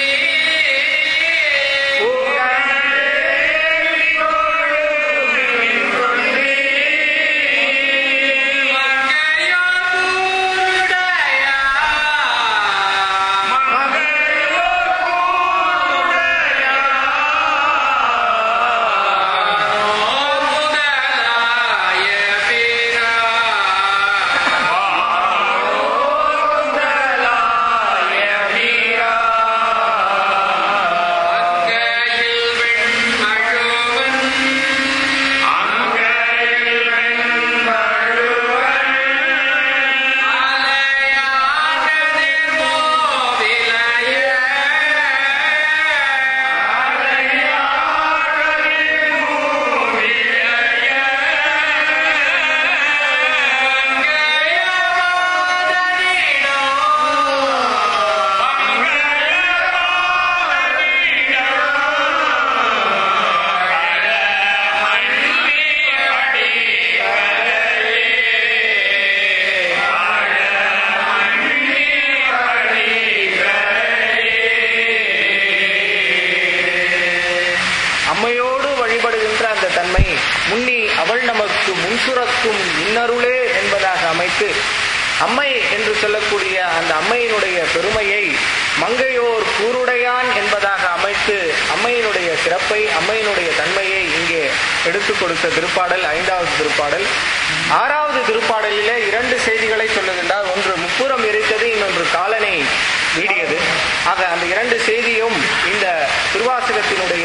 A: அம்மையோடு வழிபடுகின்ற அந்த தன்மை முன்னி அவள் நமக்கு முன்சுரக்கும் இன்னருளே என்பதாக அமைத்து அம்மை என்று சொல்லக்கூடிய அந்த அம்மையினுடைய பெருமையை மங்கையோர் கூருடையான் என்பதாக அமைத்து அம்மையினுடைய சிறப்பை அம்மையினுடைய தன்மையை இங்கே எடுத்துக் கொடுத்த திருப்பாடல் ஐந்தாவது திருப்பாடல் ஆறாவது திருப்பாடலிலே இரண்டு செய்திகளை சொல்லுகின்றார் ஒன்று முப்புறம் எரித்தது இன்னொன்று காலனை வீடியது ஆக அந்த இரண்டு செய்தியும் இந்த திருவாசகத்தினுடைய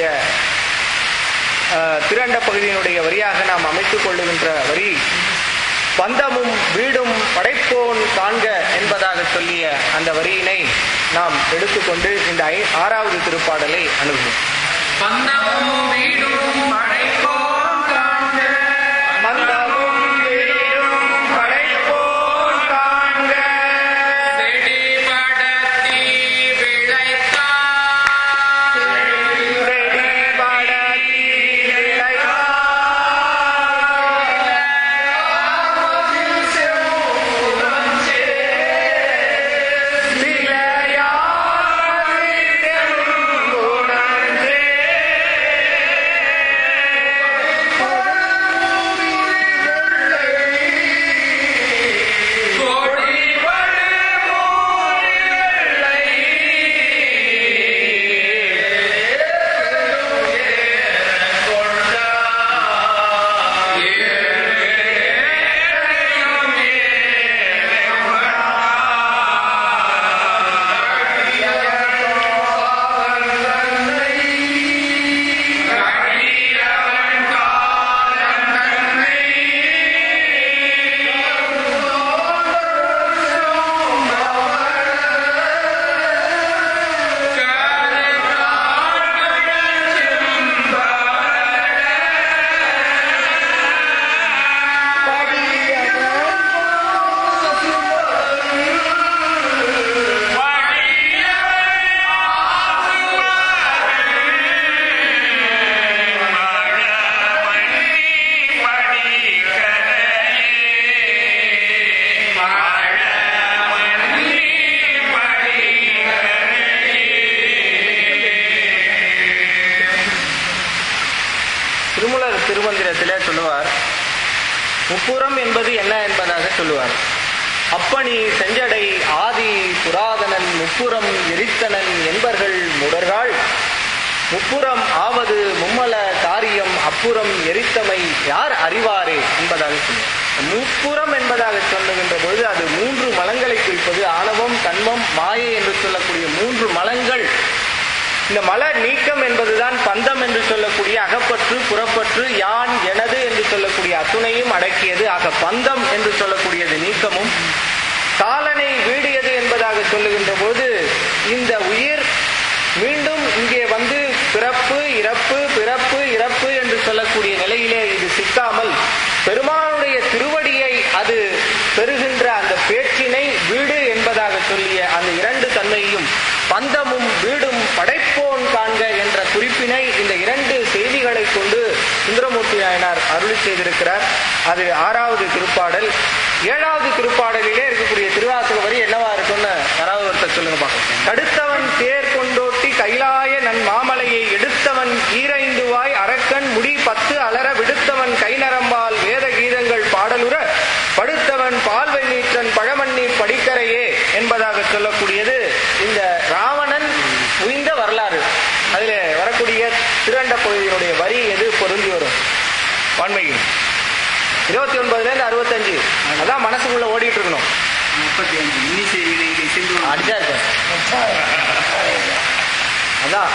A: அஹ், திரண்ட பகுதியினுடைய வரியாக நாம் அமைத்துக் கொள்ளுகின்ற வரி பந்தமும் வீடும் படைப்போன் காண்க என்பதாக சொல்லிய அந்த வரியினை நாம் எடுத்துக்கொண்டு இந்த ஐ- ஆறாவது திருப்பாடலை அணுகுவோம்
B: பந்தமும் வீடும் படைப்போம் காண்க
A: பந்தமும் வீடும் படைப்போன் காண்க
B: செடிபடத்தி விளைத்தான்
A: வெடிபடத்தி விளைவாய் திருமூலர் திருமந்திரத்திலே சொல்லுவார் முப்புறம் என்பது என்ன என்பதாக சொல்லுவார் அப்பணி செஞ்சடை ஆதி புராதனன் முப்புறம் எரித்தனன் என்பர்கள் முடர்கள் முப்புறம் ஆவது மும்மல காரியம் அப்புறம் எரித்தமை யார் அறிவாரே என்பதாக சொன்னார் முப்புறம் என்பதாக சொல்லுகின்ற பொழுது அது மூன்று மலங்களை குறிப்பது ஆணவம் கண்மம் மாயை என்று சொல்லக்கூடிய மூன்று மலங்கள் இந்த மல நீக்கம் என்பதுதான் பந்தம் என்று சொல்லக்கூடிய அகப்பற்று புறப்பற்று யான் எனது என்று சொல்லக்கூடிய அத்துணையும் அடக்கியது ஆக பந்தம் என்று சொல்லக்கூடியது நீக்கமும் காலனை வீடியது என்பதாக சொல்லுகின்ற போது இந்த உயிர் மீண்டும் இங்கே வந்து பிறப்பு இறப்பு பிறப்பு இறப்பு என்று சொல்லக்கூடிய நிலையிலே இது சிக்காமல் பெருமானுடைய திருவடியை அது பெறுகின்ற அந்த பேச்சினை வீடு என்பதாக சொல்லிய அந்த இரண்டு தன்மையும் பந்தமும் வீடும் படைப்போன் காண்க என்ற குறிப்பினை இந்த இரண்டு செய்திகளை கொண்டு சுந்தரமூர்த்தி நாயனார் அருளி செய்திருக்கிறார் அது ஆறாவது திருப்பாடல் ஏழாவது திருப்பாடலிலே இருக்கக்கூடிய திருவாசக வரி என்னவா இருக்கும்னு யாராவது ஒருத்தர் சொல்லுங்க பார்க்கலாம் தடுத்தவன் தேர் கொண்டோட்டி கைலாய நன் மாமலையை எடுத்தவன் ஈரைந்துவாய் அரக்கன் முடி பத்து அலற விடுத்தவன் கை நரம்பால் வேத கீதங்கள் பாடலுற படுத்தவன் பால்வை நீற்றன் பழமண்ணி படிக்கரையே என்பதாக சொல்லக்கூடியது இந்த ராவணன் உய்ந்த வரலாறு அதுல வரக்கூடிய திருண்ட பகுதியினுடைய வரி எது பொருந்தி வரும் வான்மையில் இருபத்தி ஒன்பதுல இருந்து அறுபத்தஞ்சு அதான் மனசுக்குள்ள ஓடிட்டு இருக்கணும்
C: முப்பத்தி அஞ்சு இன்னிசை வினை இசைந்து
A: அடிச்சா இருக்கு அதான்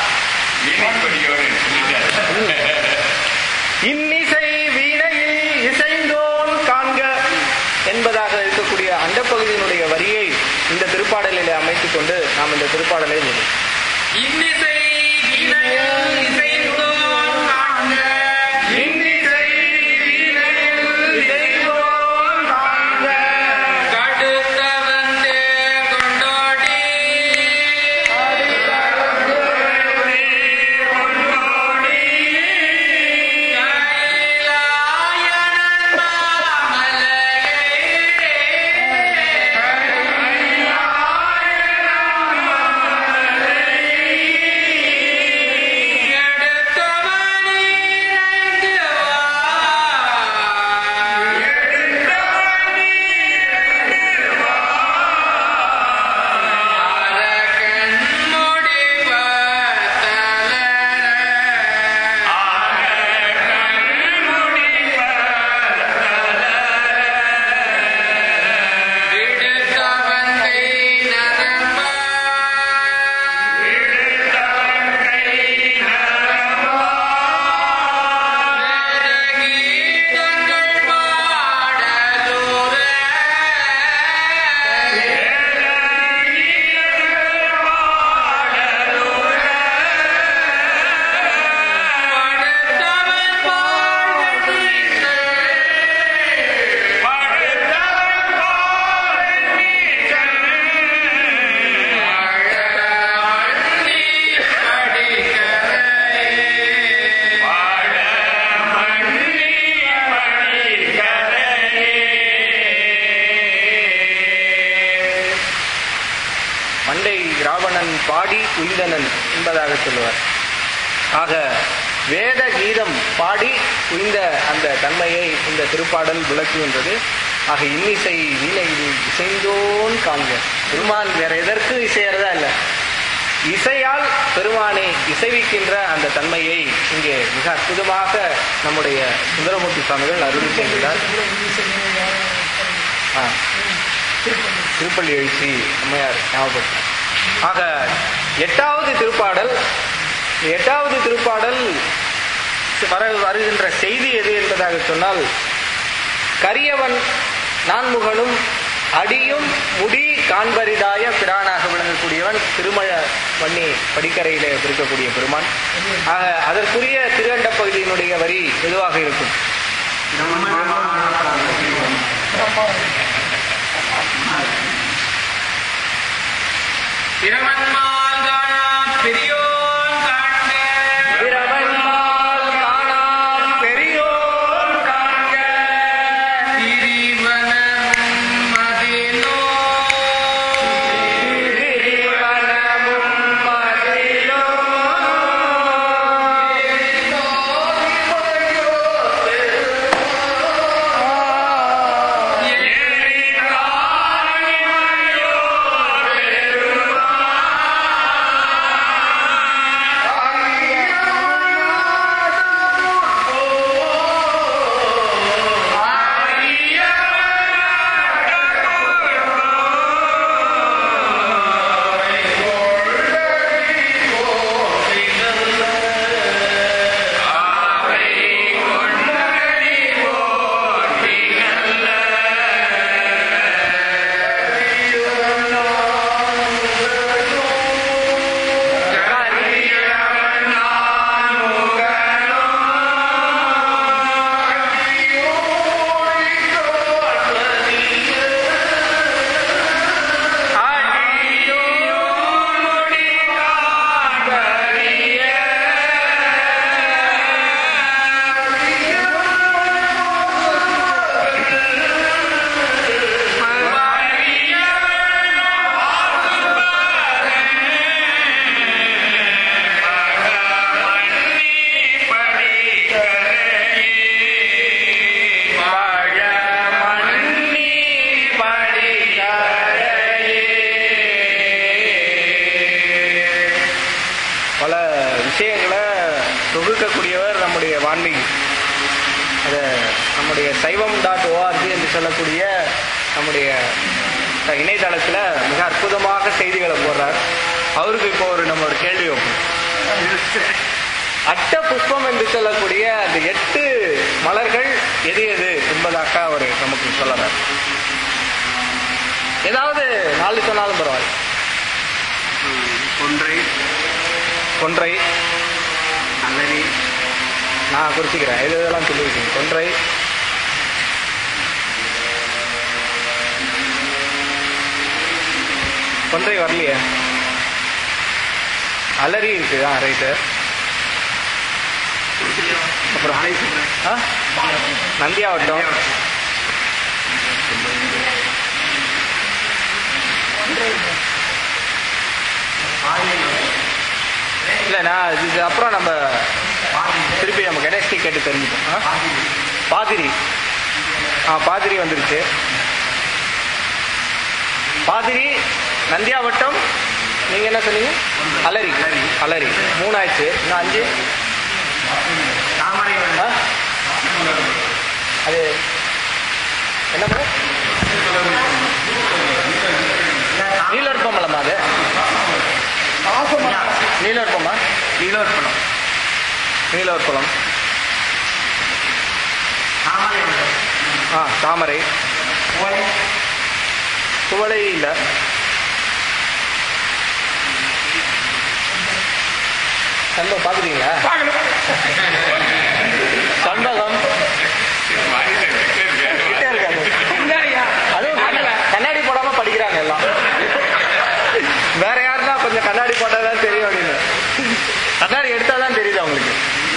A: இன்னிசை வீணையில் இசைந்தோன் காண்க என்பதாக இருக்கக்கூடிய அண்டப்பகுதியினுடைய வரியை இந்த திருப்பாடலிலே அமைத்துக் கொண்டு நாம் இந்த திருப்பாடலை முடியும்
B: இன்னிசை வீணையில் இசைந்தோன் காண்க.
A: இன்னிசை வீணையில் இசைந்தோன் காண்க.
B: கடுத்தவன் தேர் கொண்டோடி. கைலாயனன் மாமலையே எடுத்தவன் இறைந்து வா. அரக்கன் முடிவ விடுத்தவன் கை நரம்ப வேதகீதங்கள் பாடலுற படுத்தவன் பாழ்வழித்த அழகி படிக்கரையே
A: மண்டை ராவணன் பாடி உய்தனன் என்பதாக சொல்லுவார் ஆக வேத கீதம் பாடி உய்ந்த அந்த தன்மையை இந்த திருப்பாடல் விளக்குகின்றது ஆக இன்னிசை வீணையில் இசைந்தோன் காண்க பெருமான் வேற எதற்கு இசையறதா இல்ல இசையால் பெருமானை இசைவிக்கின்ற அந்த தன்மையை இங்கே மிக அற்புதமாக நம்முடைய சுந்தரமூர்த்தி சுவாமிகள் அருள் செய்கிறார் ஆ திருப்பள்ளி எழுச்சி அம்மையார் ஞாபகப்படுத்தினார் ஆக எட்டாவது திருப்பாடல் இந்த எட்டாவது திருப்பாடல் வர வருகின்ற செய்தி எது என்பதாக சொன்னால் கரியவன் நான்முகனும் அடியும் முடி காண்பரிதாய பிரானாக விளங்கக்கூடியவன் திருமழ வன்னி படிக்கரையிலே இருக்கக்கூடிய பெருமான் ஆக அதற்குரிய திருகண்ட பகுதியினுடைய வரி எதுவாக இருக்கும்
B: பிரமன்மால் காணா பெரியோன் காண்க
A: பிரமன்மால் காணாம் பெரியோன் காண்க
B: திரிவனமும் மதிலோ
A: திரிவனமும் மதிலோ
B: எரிகால்
A: கொடுக்கக்கூடியவர் நம்முடைய வான்மீகி அது நம்முடைய சைவம் டாட் ஓஆர்ஜி என்று சொல்லக்கூடிய நம்முடைய இணையதளத்தில் மிக அற்புதமாக செய்திகளை போடுறார் அவருக்கு இப்போ ஒரு நம்ம ஒரு கேள்வி வைப்போம் அட்ட புஷ்பம் என்று சொல்லக்கூடிய அந்த எட்டு மலர்கள் எது எது என்பதாக அவர் நமக்கு சொல்லறார் ஏதாவது நாலு சொன்னாலும் பரவாயில்ல
C: கொன்றை
A: கொன்றை
C: அலரி
A: நான் குறிச்சிக்கிறேன் எது இதெல்லாம் சொல்லியிருக்கீங்க கொன்றை கொன்றை வரலையே அலரி இருக்கு ஆ ரைட்டு அப்புறம் ஆ நந்தியாவட்டம் இல்ல நான் இது அப்புறம் நம்ம திருப்பி நம்ம கணேஷ்டி கேட்டு தெரிஞ்சுப்போம் ஆ? பாதிரி ஆ பாதிரி வந்துருச்சு பாதிரி நந்தியாவட்டம் நீங்க என்ன சொன்னீங்க அலரி அலரி மூணாச்சு இன்னும் அஞ்சு
C: தாமரை
A: ஆ? அது என்ன பண்ணு? நீலோற்பமலமா அது நீலோற்பமா
C: நீலோற்பணம்
A: நீலோற்பலம்
C: தாமரை
A: ஆ தாமரை குவளை இல்ல சண்பகம் பாக்குறீங்களா சண்பகம் கிட்ட இருக்காங்க அதுவும் கண்ண- கண்ணாடி போடாம படிக்கிறாங்க எல்லாம் வேற யாருன்னா கொஞ்சம் கண்ணாடி போட்டாதான் தெரியும் அப்படின்னு கண்ணாடி எடுத்தாதான் தெரியுது அவங்களுக்கு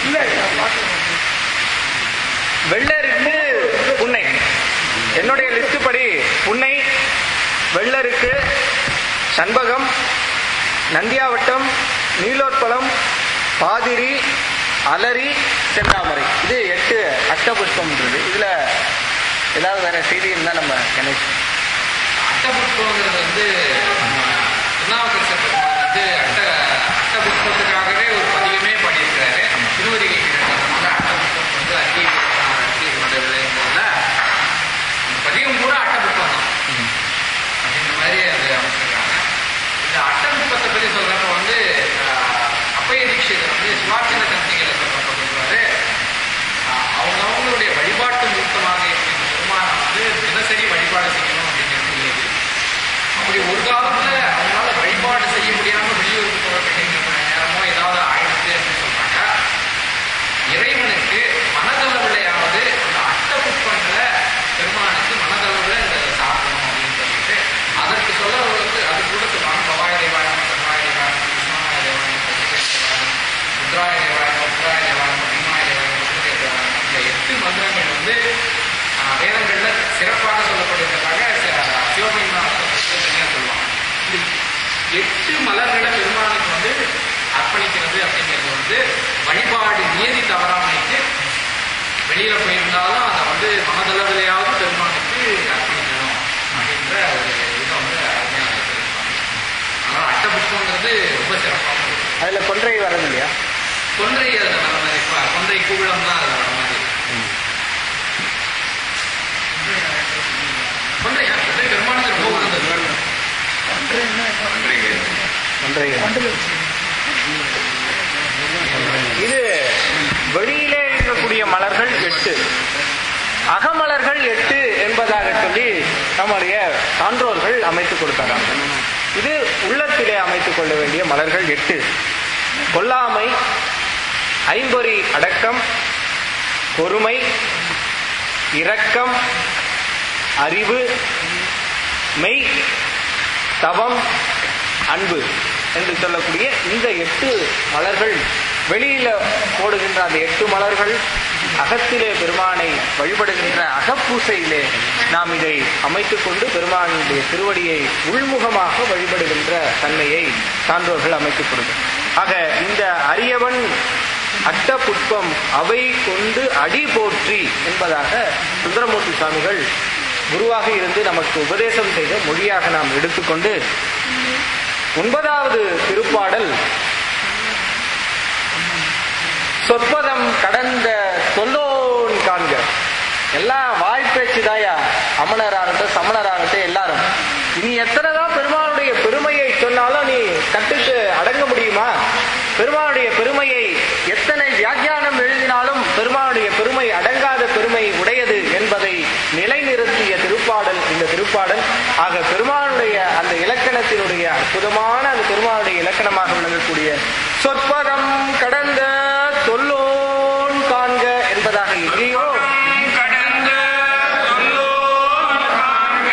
A: வெள்ளருக்கு புன்னை என்னுடைய லிஸ்ட் படி புன்னை வெள்ளருக்கு சண்பகம் நந்தியாவட்டம் நீலோற்பலம் பாதிரி அலரி செந்தாமரை இது எட்டு அஷ்டபுஷ்பம்ன்றது இதுல ஏதாவது வேற செய்தி இருந்தா நம்ம கணேஷ்
B: அட்டபுஷ்பங்கிறது வந்து திருநாவுக்கரசர் பெருமாள் வந்து அட்ட அட்டபுஷ்பத்துக்காகவே ஒரு பதிகமே பாடியிருக்கிறாரு திருவதிகை கிழக்கு அட்டபுஷ்பம் வந்து அத்தி அத்தி மதவில்லைங்கிறதுல அந்த பதிகம் கூட அட்டபுஷ்பம் தான் அப்படின்ற மாதிரி அது அமைச்சிருக்காங்க இந்த அட்டபுஷ்பத்தை பற்றி சொல்றப்ப வந்து ஆஹ், அப்பைய தீட்சிதர் வந்து சிவாச்சன சந்திகளை சொல்றப்ப சொல்றாரு ஆஹ், அவங்க அவங்களுடைய வழிபாட்டு மூர்த்தமாக இருக்கின்ற பெருமானை வந்து தினசரி வழிபாடு செய்யணும் அப்படின்னு சொல்லியது அப்படி ஒரு காலத்துல அவங்களால வழிபாடு செய்ய முடியாம வெளியூருக்கு போக வேண்டிய நேரமோ ஏதாவது ஆயிடுச்சு அப்படின்னு சொல்றாங்க இறைவனுக்கு மனதளவுலையாவது அந்த அஷ்ட புஷ்பங்களை பெருமானுக்கு மனதளவுல இந்த சாப்பிடணும் அப்படின்னு சொல்லிட்டு அதற்கு சொல்றவர்களுக்கு அது கூட சொல்லுவாங்க பவாய தேவாயம் சர்வாய தேவாயம் கிருஷ்ணாய தேவாயம் சத்யதேவாயம் ருத்ராய தேவாயம் ருத்ராய தேவாயம் பீமாய தேவாயம் பசுதே தேவாயம் இந்த எட்டு மந்திரங்கள் வந்து ஆஹ், வேதங்கள்ல சிறப்பாக சொல்லப்பட்டிருக்கிறதாக சி- சிவபெருமா தனியாக சொல்லுவாங்க இந்த எட்டு மலர்களை பெருமானுக்கு வந்து அர்ப்பணிக்கிறது அப்படிங்கிறது வந்து வழிபாடு நியதி தவறாமைக்கு வெளியில போயிருந்தாலும் அதை வந்து மனதளவிலையாவது பெருமானுக்கு அர்ப்பணிக்கணும் அப்படின்ற ஒரு இதை வந்து அருமையாக வச்சிருப்பாங்க அதனால அட்டபுஷ்பங்கிறது ரொம்ப சிறப்பானது
A: அதுல கொன்றை வரது இல்லையா
B: கொன்றை அதில் வர மாதிரி இப்ப கொன்றை கூவிளம் தான் அதில் வர மாதிரி கொன்றை ஆ, கொன்றை பெருமானுக்கு ரொம்ப உகந்தது
A: கொன்றை இது வெளியிலே இருக்கக்கூடிய மலர்கள் எட்டு அகமலர்கள் எட்டு என்பதாக சொல்லி நம்முடைய சான்றோர்கள் அமைத்துக் கொடுத்தாங்க இது உள்ளத்திலே அமைத்துக் கொள்ள வேண்டிய மலர்கள் எட்டு கொல்லாமை ஐம்பொறி அடக்கம் பொறுமை இரக்கம் அறிவு மெய் தவம் அன்பு என்று சொல்லக்கூடிய இந்த எட்டு மலர்கள் வெளியில போடுகின்ற அந்த எட்டு மலர்கள் அகத்திலே பெருமானை வழிபடுகின்ற அகப்பூசையிலே நாம் இதை அமைத்துக் கொண்டு பெருமானுடைய திருவடியை உள்முகமாக வழிபடுகின்ற தன்மையை சான்றோர்கள் அமைத்துக் கொடுக்கும் ஆக இந்த அரியவன் அட்ட புஷ்பம் அவை கொண்டு அடி போற்றி என்பதாக சுந்தரமூர்த்தி சுவாமிகள் குருவாக இருந்து நமக்கு உபதேசம் செய்த மொழியாக நாம் எடுத்துக்கொண்டு ஒன்பதாவது திருப்பாடல் சொற்ப கட்டுக்கு அடங்க முடியுமா பெருமானுடைய பெருமையை எத்தனை வியாக்கியானம் எழுதினாலும் பெருமானுடைய பெருமை அடங்காத பெருமை உடையது என்பதை நிலைநிறுத்திய திருப்பாடல் இந்த திருப்பாடல் ஆக பெருமானுடைய அந்த இலக்கணத்தினுடைய அற்புதமான அந்த பெருமானுடைய இலக்கணமாக விளங்கக்கூடிய சொற்பதம் கடந்த தொல்லோன் காண்க என்பதாக எங்கேயோ
B: கடந்த சொல்லோன் காண்க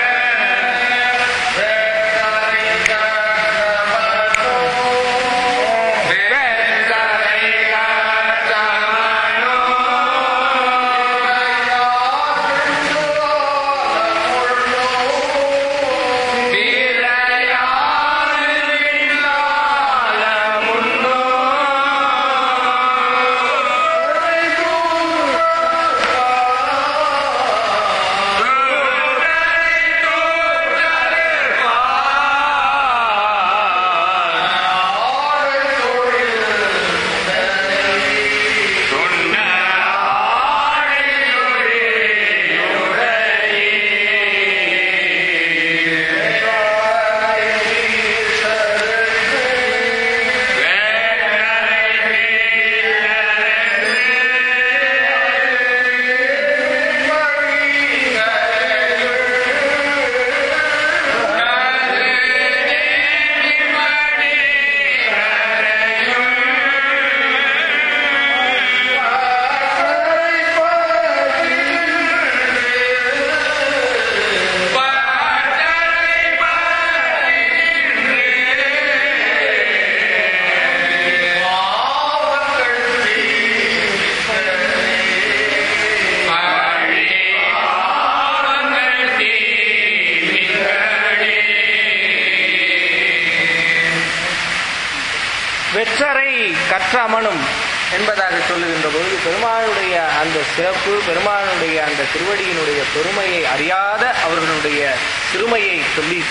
A: வெற்றரை கற்றமனும் என்பதாக சொல்லுகின்ற பொழுது பெருமானுடைய அந்த சிறப்பு பெருமானுடைய அந்த திருவடியினுடைய பெருமையை அறியாத அவர்களுடைய சிறுமையை சொல்லி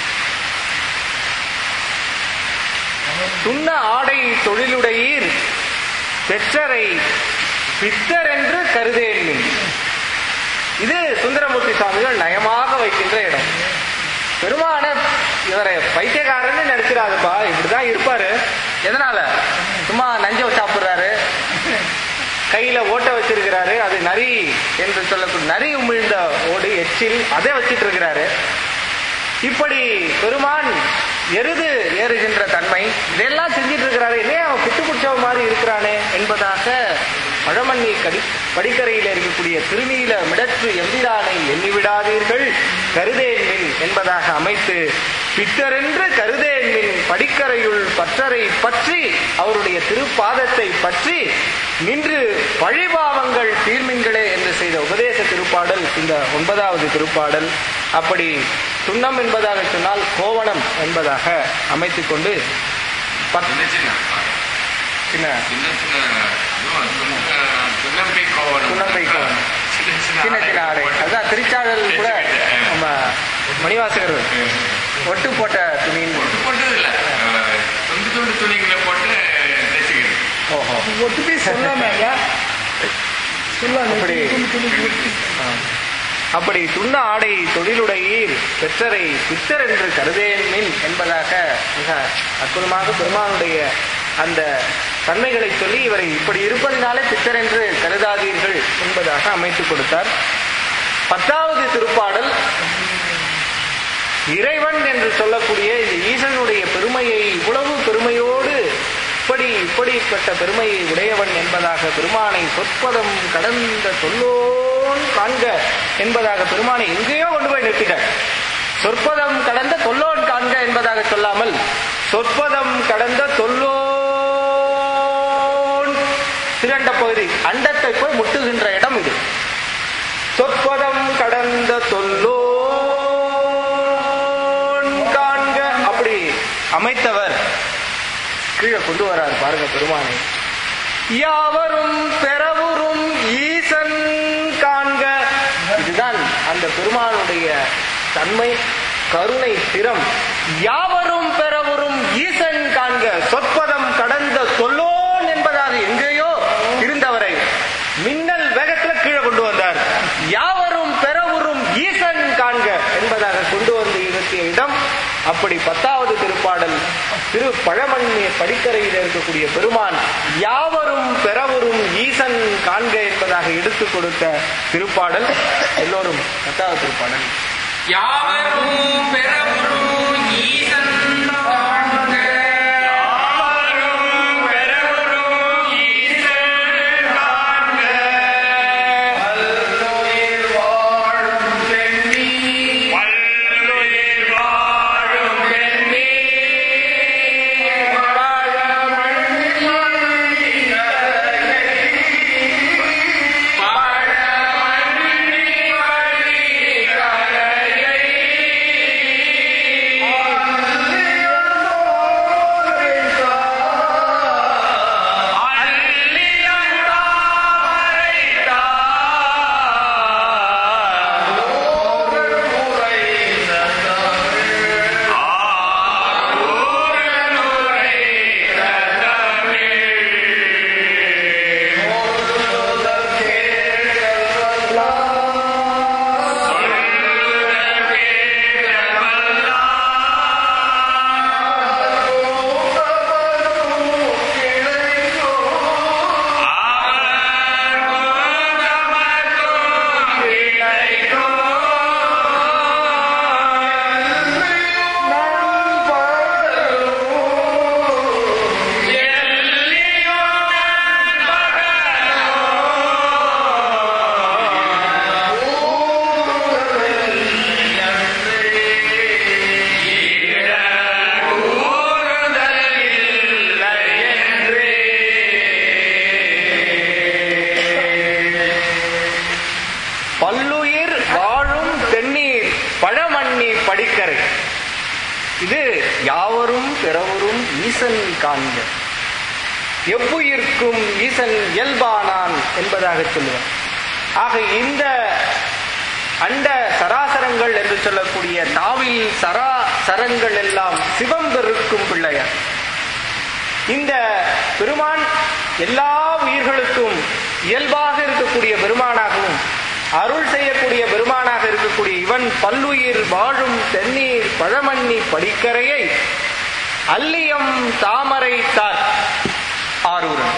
A: துண்ண ஆடை தொழிலுடையீர் பெற்றரை பித்தர் என்று கருதேன் இது சுந்தரமூர்த்தி சுவாமிகள் நயமாக வைக்கின்ற இடம் பெருமான இவரை பைத்தியக்காரன்னு நினைச்சிடாதுப்பா இப்படிதான் இருப்பாரு எதனால சும்மா நஞ்ச சாப்பிடுறாரு கையில ஓட்ட வச்சிருக்கிறாரு அது நரி என்று சொல்லக்கூடிய நரி உமிழ்ந்த ஓடு எச்சில் அதை வச்சிட்டு இருக்கிறாரு இப்படி பெருமான் எருது ஏறுகின்ற தன்மை இதெல்லாம் செஞ்சிட்டு இருக்கிறாரு ஏன் அவன் பிட்டு பிடிச்சவ மாதிரி இருக்கிறானே என்பதாக பழமண்ணி கடி படிக்கரையில் இருக்கக்கூடிய திருநீல மிடற்று எம்பிரானை எண்ணிவிடாதீர்கள் கருதேன் மின் என்பதாக அமைத்து பித்தரென்று கருதேன் மின் படிக்கரையுள் பற்றரை பற்றி அவருடைய திருப்பாதத்தை பற்றி நின்று பழிபாவங்கள் தீர்மின்களே என்று செய்த உபதேச திருப்பாடல் இந்த ஒன்பதாவது திருப்பாடல் அப்படி துண்ணம் என்பதாக சொன்னால் கோவணம் என்பதாக அமைத்துக் கொண்டு பத்-
B: சின்ன சின்ன
A: சின்ன
B: சின்ன சின்ன அதுவும் துன்ன- துன்னம்பை கோவணம்.
A: துன்னம்பை கோவணம்.
B: சின்ன
A: சின்ன
B: சின்ன
A: சின்ன ஆடை அதுதான் திருச்சாடல் கூட நம்ம மணிவாசகர் ஒட்டு போட்ட துணின்னு
B: ஒட்டு போட்டது இல்ல அஹ், துண்டு துண்டு துணிகளை போட்டு தைச்சுக்கிறது
A: ஓஹோ
D: ஒட்டுப்பே சொல்லாம சொல்லாம
A: அப்படி ஆ. அப்படி துண்ண ஆடை தொழிலுடையீர் பெற்றரை பித்தர் என்று கருதேன் மின் என்பதாக மிக அற்புதமாக பெருமானுடைய அந்த தன்மைகளை சொல்லி இவரை இப்படி இருப்பதினாலே பித்தர் என்று கருதாதீர்கள் என்பதாக அமைத்துக் கொடுத்தார் பத்தாவது திருப்பாடல் இறைவன் என்று சொல்லக்கூடிய இந்த ஈசனுடைய பெருமையை இவ்வளவு பெருமையோடு இப்படி இப்படிப்பட்ட பெருமையை உடையவன் என்பதாக பெருமானை சொற்பதம் கடந்த சொல்லோன் காண்க என்பதாக பெருமானை எங்கேயோ கொண்டு போய் நிறுத்திட்டார் சொற்பதம் கடந்த தொல்லோன் காண்க என்பதாக சொல்லாமல் சொற்பதம் கடந்த தொல்லோன் திரண்ட பகுதி அண்டத்தை போய் முட்டுகின்ற இடம் இது சொற்பதம் கடந்த தொல்லோன் காண்க அப்படி அமைத்தவர் கீழே கொண்டு வரார் பாருங்க பெருமானை யாவரும் பெறவுறும் ஈசன் காண்க இதுதான் அந்த பெருமானுடைய தன்மை கருணை திறம் யாவரும் பெறவுறும் ஈசன் காண்க சொற்பதம் கடந்த சொல்லோன் என்பதாக எங்கேயோ இருந்தவரை மின்னல் வேகத்துல கீழே கொண்டு வந்தார் யாவரும் பெறவுறும் ஈசன் காண்க என்பதாக கொண்டு வந்து இருக்கிய இடம் அப்படி பத்தாவது திருப்பாடல் திரு பழமண்ணி படிக்கரையில் இருக்கக்கூடிய பெருமான் யாவரும் பெறவரும் ஈசன் காண்க என்பதாக எடுத்துக் கொடுத்த திருப்பாடல் எல்லோரும் பத்தாவது திருப்பாடல்
B: யாவரும் பெறவரும் ஈசன் காண்க.
A: பல்லுயிர் வாழும் தென்னீர் பழமண்ணி படிக்கரை இது யாவரும் பிறவரும் ஈசன் காண்க எவ்வுயிர்க்கும் ஈசன் இயல்பானான் என்பதாக சொல்லுவார் ஆக இந்த அண்ட சராசரங்கள் என்று சொல்லக்கூடிய தாவில் சரா சரங்கள் எல்லாம் சிவம் பெருக்கும் பிள்ளையார் இந்த பெருமான் எல்லா உயிர்களுக்கும் இயல்பாக இருக்கக்கூடிய பெருமானாகவும் அருள் செய்யக்கூடிய பெருமானாக இருக்கக்கூடிய இவன் பல்லுயிர் வாழும் தென்னீர் பழமண்ணி படிக்கரையை அல்லியம் தாமரை தார் ஆரூரன்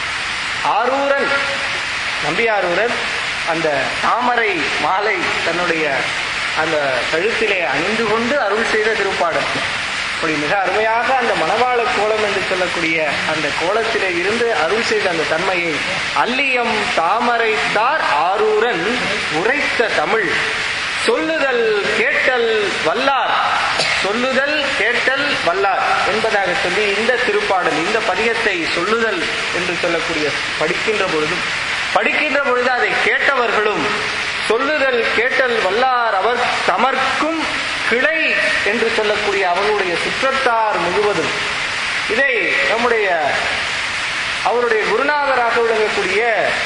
A: ஆரூரன் நம்பியாரூரன் அந்த தாமரை மாலை தன்னுடைய அந்த கழுத்திலே அணிந்து கொண்டு அருள் செய்த திருப்பாடல் அப்படி மிக அருமையாக அந்த மணவாள கோலம் என்று சொல்லக்கூடிய அந்த கோலத்திலே இருந்து அருள் செய்த அந்த தன்மையை அல்லியம் தாமரைத்தார் ஆரூரன் உரைத்த தமிழ் சொல்லுதல் கேட்டல் வல்லார் சொல்லுதல் கேட்டல் வல்லார் என்பதாக சொல்லி இந்த திருப்பாடல் இந்த பதிகத்தை சொல்லுதல் என்று சொல்லக்கூடிய படிக்கின்ற பொழுதும் படிக்கின்ற பொழுது அதை கேட்டவர்களும் சொல்லுதல் கேட்டல் வல்லார் அவர் தமர்க்கும் கிளை என்று சொல்லக்கூடிய அவர்களுடைய சுற்றத்தார் முழுவதும் இதை நம்முடைய அவருடைய குருநாதராக விளங்கக்கூடிய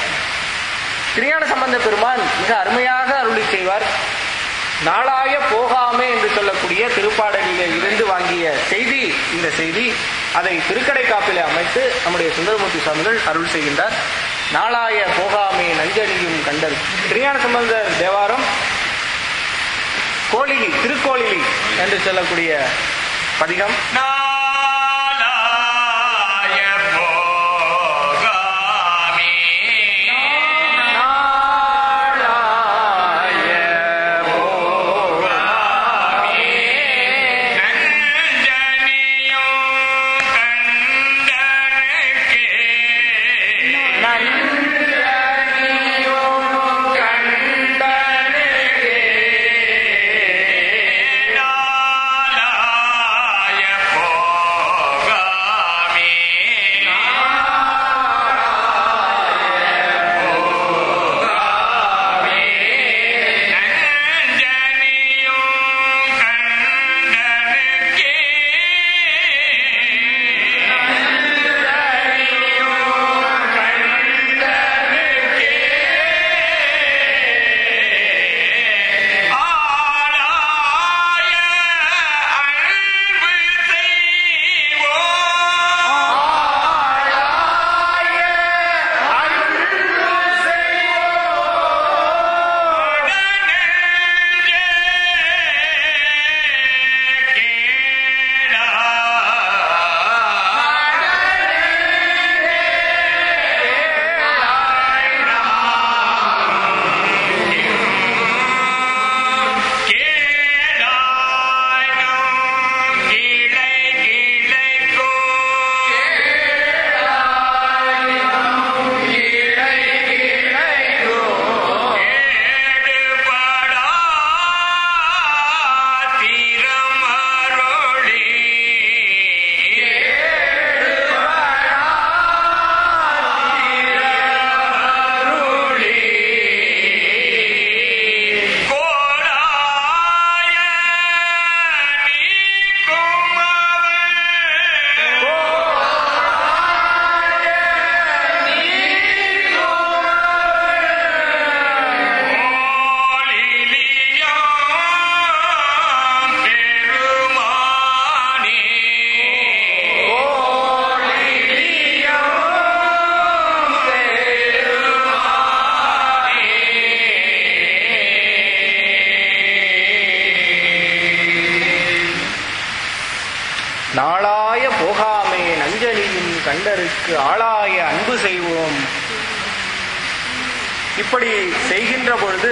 A: திருஞான சம்பந்த பெருமான் மிக அருமையாக அருளி செய்வார் நாளாய போகாமே என்று சொல்லக்கூடிய திருப்பாடலிலே இருந்து வாங்கிய செய்தி இந்த செய்தி அதை திருக்கடை காப்பிலே அமைத்து நம்முடைய சுந்தரமூர்த்தி சுவாமிகள் அருள் செய்கின்றார் நாளாய போகாமே நஞ்சனியும் கண்டல் திருஞான சம்பந்தர் தேவாரம் கோழிலி திருக்கோழிலி என்று சொல்லக்கூடிய பதிகம்
D: நாளாய போ
A: கண்டருக்கு ஆளாய அன்பு செய்வோம் இப்படி செய்கின்ற பொழுது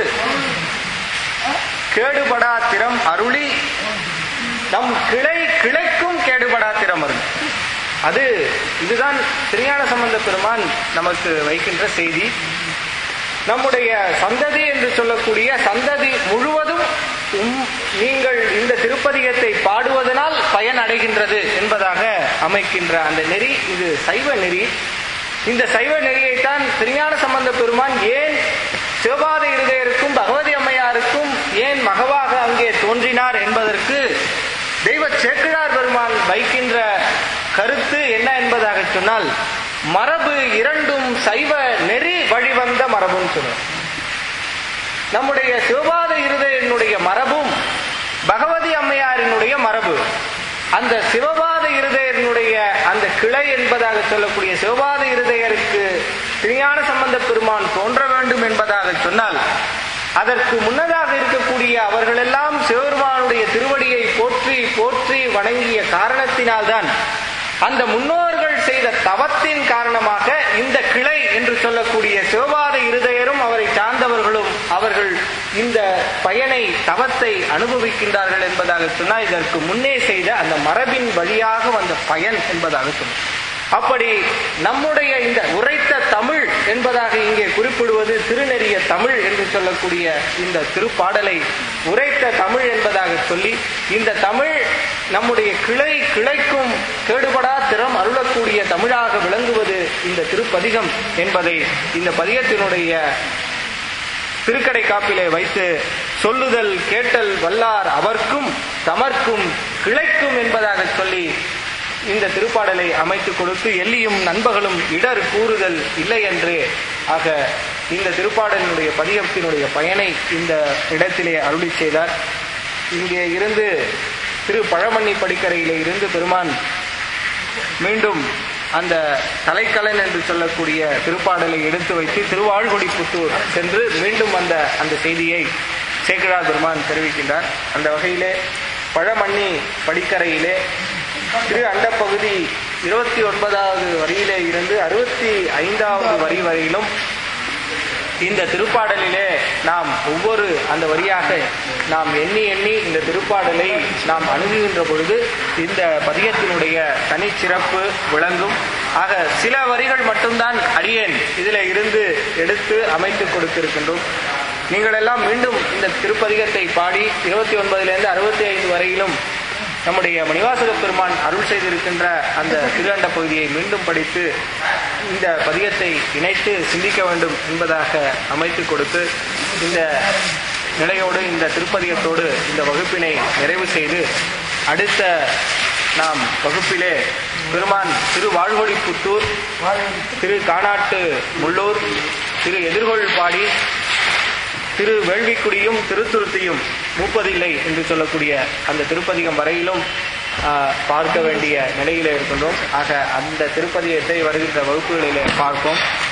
A: கேடுபடா திறம் அருளி நம் கிளை கிளைக்கும் கேடுபடா திறம் அருள் அது இதுதான் திருஞான சம்பந்த பெருமான் நமக்கு வைக்கின்ற செய்தி நம்முடைய சந்ததி என்று சொல்லக்கூடிய சந்ததி முழுவதும் உம் நீங்கள் இந்த திருப்பதிகத்தை பாடுவதனால் பயன் அடைகின்றது என்பதாக அமைக்கின்ற அந்த நெறி இது சைவ நெறி இந்த சைவ நெறியைத்தான் திருஞான சம்பந்த பெருமான் ஏன் சிவபாத இருதயருக்கும் பகவதி அம்மையாருக்கும் ஏன் மகவாக அங்கே தோன்றினார் என்பதற்கு தெய்வ சேக்கிழார் பெருமான் வைக்கின்ற கருத்து என்ன என்பதாக சொன்னால் மரபு இரண்டும் சைவ நெறி வழிவந்த மரபுன்னு சொல்லுவோம் நம்முடைய சிவபாத இருதயனுடைய மரபும் பகவதி அம்மையாரினுடைய மரபு அந்த சிவபாத இருதயனுடைய அந்த கிளை என்பதாக சொல்லக்கூடிய சிவபாத இருதயருக்கு திருஞான சம்பந்த பெருமான் தோன்ற வேண்டும் என்பதாக சொன்னால் அதற்கு முன்னதாக இருக்கக்கூடிய அவர்களெல்லாம் சிவபெருமானுடைய திருவடியை போற்றி போற்றி வணங்கிய காரணத்தினால்தான் அந்த முன்னோர்கள் செய்த தவத்தின் காரணமாக இந்த கிளை என்று சொல்லக்கூடிய சிவபாத இருதயரும் அவரை சார்ந்தவர்களும் அவர்கள் இந்த பயனை தவத்தை அனுபவிக்கின்றார்கள் என்பதாக சொன்னால் இதற்கு முன்னே செய்த அந்த மரபின் வழியாக வந்த பயன் என்பதாக சொன்னார் அப்படி நம்முடைய இந்த உரைத்த தமிழ் என்பதாக இங்கே குறிப்பிடுவது திருநெறிய தமிழ் என்று சொல்லக்கூடிய இந்த திருப்பாடலை உரைத்த தமிழ் என்பதாக சொல்லி இந்த தமிழ் நம்முடைய கிளை கிளைக்கும் கேடுபடா திறம் அருளக்கூடிய தமிழாக விளங்குவது இந்த திருப்பதிகம் என்பதை இந்த பதிகத்தினுடைய திருக்கடை காப்பிலே வைத்து சொல்லுதல் கேட்டல் வல்லார் அவர்க்கும் தமர்க்கும் கிளைக்கும் என்பதாக சொல்லி இந்த திருப்பாடலை அமைத்துக் கொடுத்து எல்லியும் நண்பகலும் இடர் கூறுதல் இல்லை என்று ஆக இந்த திருப்பாடலினுடைய பதிகத்தினுடைய பயனை இந்த இடத்திலே அருளி செய்தார் இங்கே இருந்து திரு பழமண்ணி படிக்கரையிலே இருந்து பெருமான் மீண்டும் அந்த தலைக்கலன் என்று சொல்லக்கூடிய திருப்பாடலை எடுத்து வைத்து திருவாழ்கொடி புத்தூர் சென்று மீண்டும் அந்த அந்த செய்தியை சேக்கிழார் பெருமான் தெரிவிக்கின்றார் அந்த வகையிலே பழமண்ணி படிக்கரையிலே திரு அண்டப்பகுதி இருபத்தி ஒன்பதாவது வரியிலே இருந்து அறுபத்தி ஐந்தாவது வரி வரையிலும் இந்த திருப்பாடலிலே நாம் ஒவ்வொரு அந்த வரியாக நாம் எண்ணி எண்ணி இந்த திருப்பாடலை நாம் அணுகுகின்ற பொழுது இந்த பதியத்தினுடைய தனிச்சிறப்பு விளங்கும் ஆக சில வரிகள் மட்டும்தான் அடியேன் இதில் இருந்து எடுத்து அமைத்து கொடுத்திருக்கின்றோம் நீங்கள் எல்லாம் மீண்டும் இந்த திருப்பதிகத்தை பாடி இருபத்தி ஒன்பதிலிருந்து அறுபத்தி ஐந்து வரையிலும் நம்முடைய மணிவாசக பெருமான் அருள் செய்திருக்கின்ற அந்த திருஅண்ட பகுதியை மீண்டும் படித்து இந்த பதியத்தை இணைத்து சிந்திக்க வேண்டும் என்பதாக அமைத்து கொடுத்து இந்த நிலையோடு இந்த திருப்பதிகத்தோடு இந்த வகுப்பினை நிறைவு செய்து அடுத்த நாம் வகுப்பிலே பெருமான் திரு வாழ்வொழிப்புத்தூர் திரு காணாட்டு முள்ளூர் திரு எதிர்கொள் பாடி திரு வேள்விக்குடியும் திருத்துருத்தியும் மூப்பதில்லை என்று சொல்லக்கூடிய அந்த திருப்பதிகம் வரையிலும் ஆஹ், பார்க்க வேண்டிய நிலையிலே இருக்கின்றோம் ஆக அந்த திருப்பதிகத்தை வருகின்ற வகுப்புகளிலே பார்ப்போம்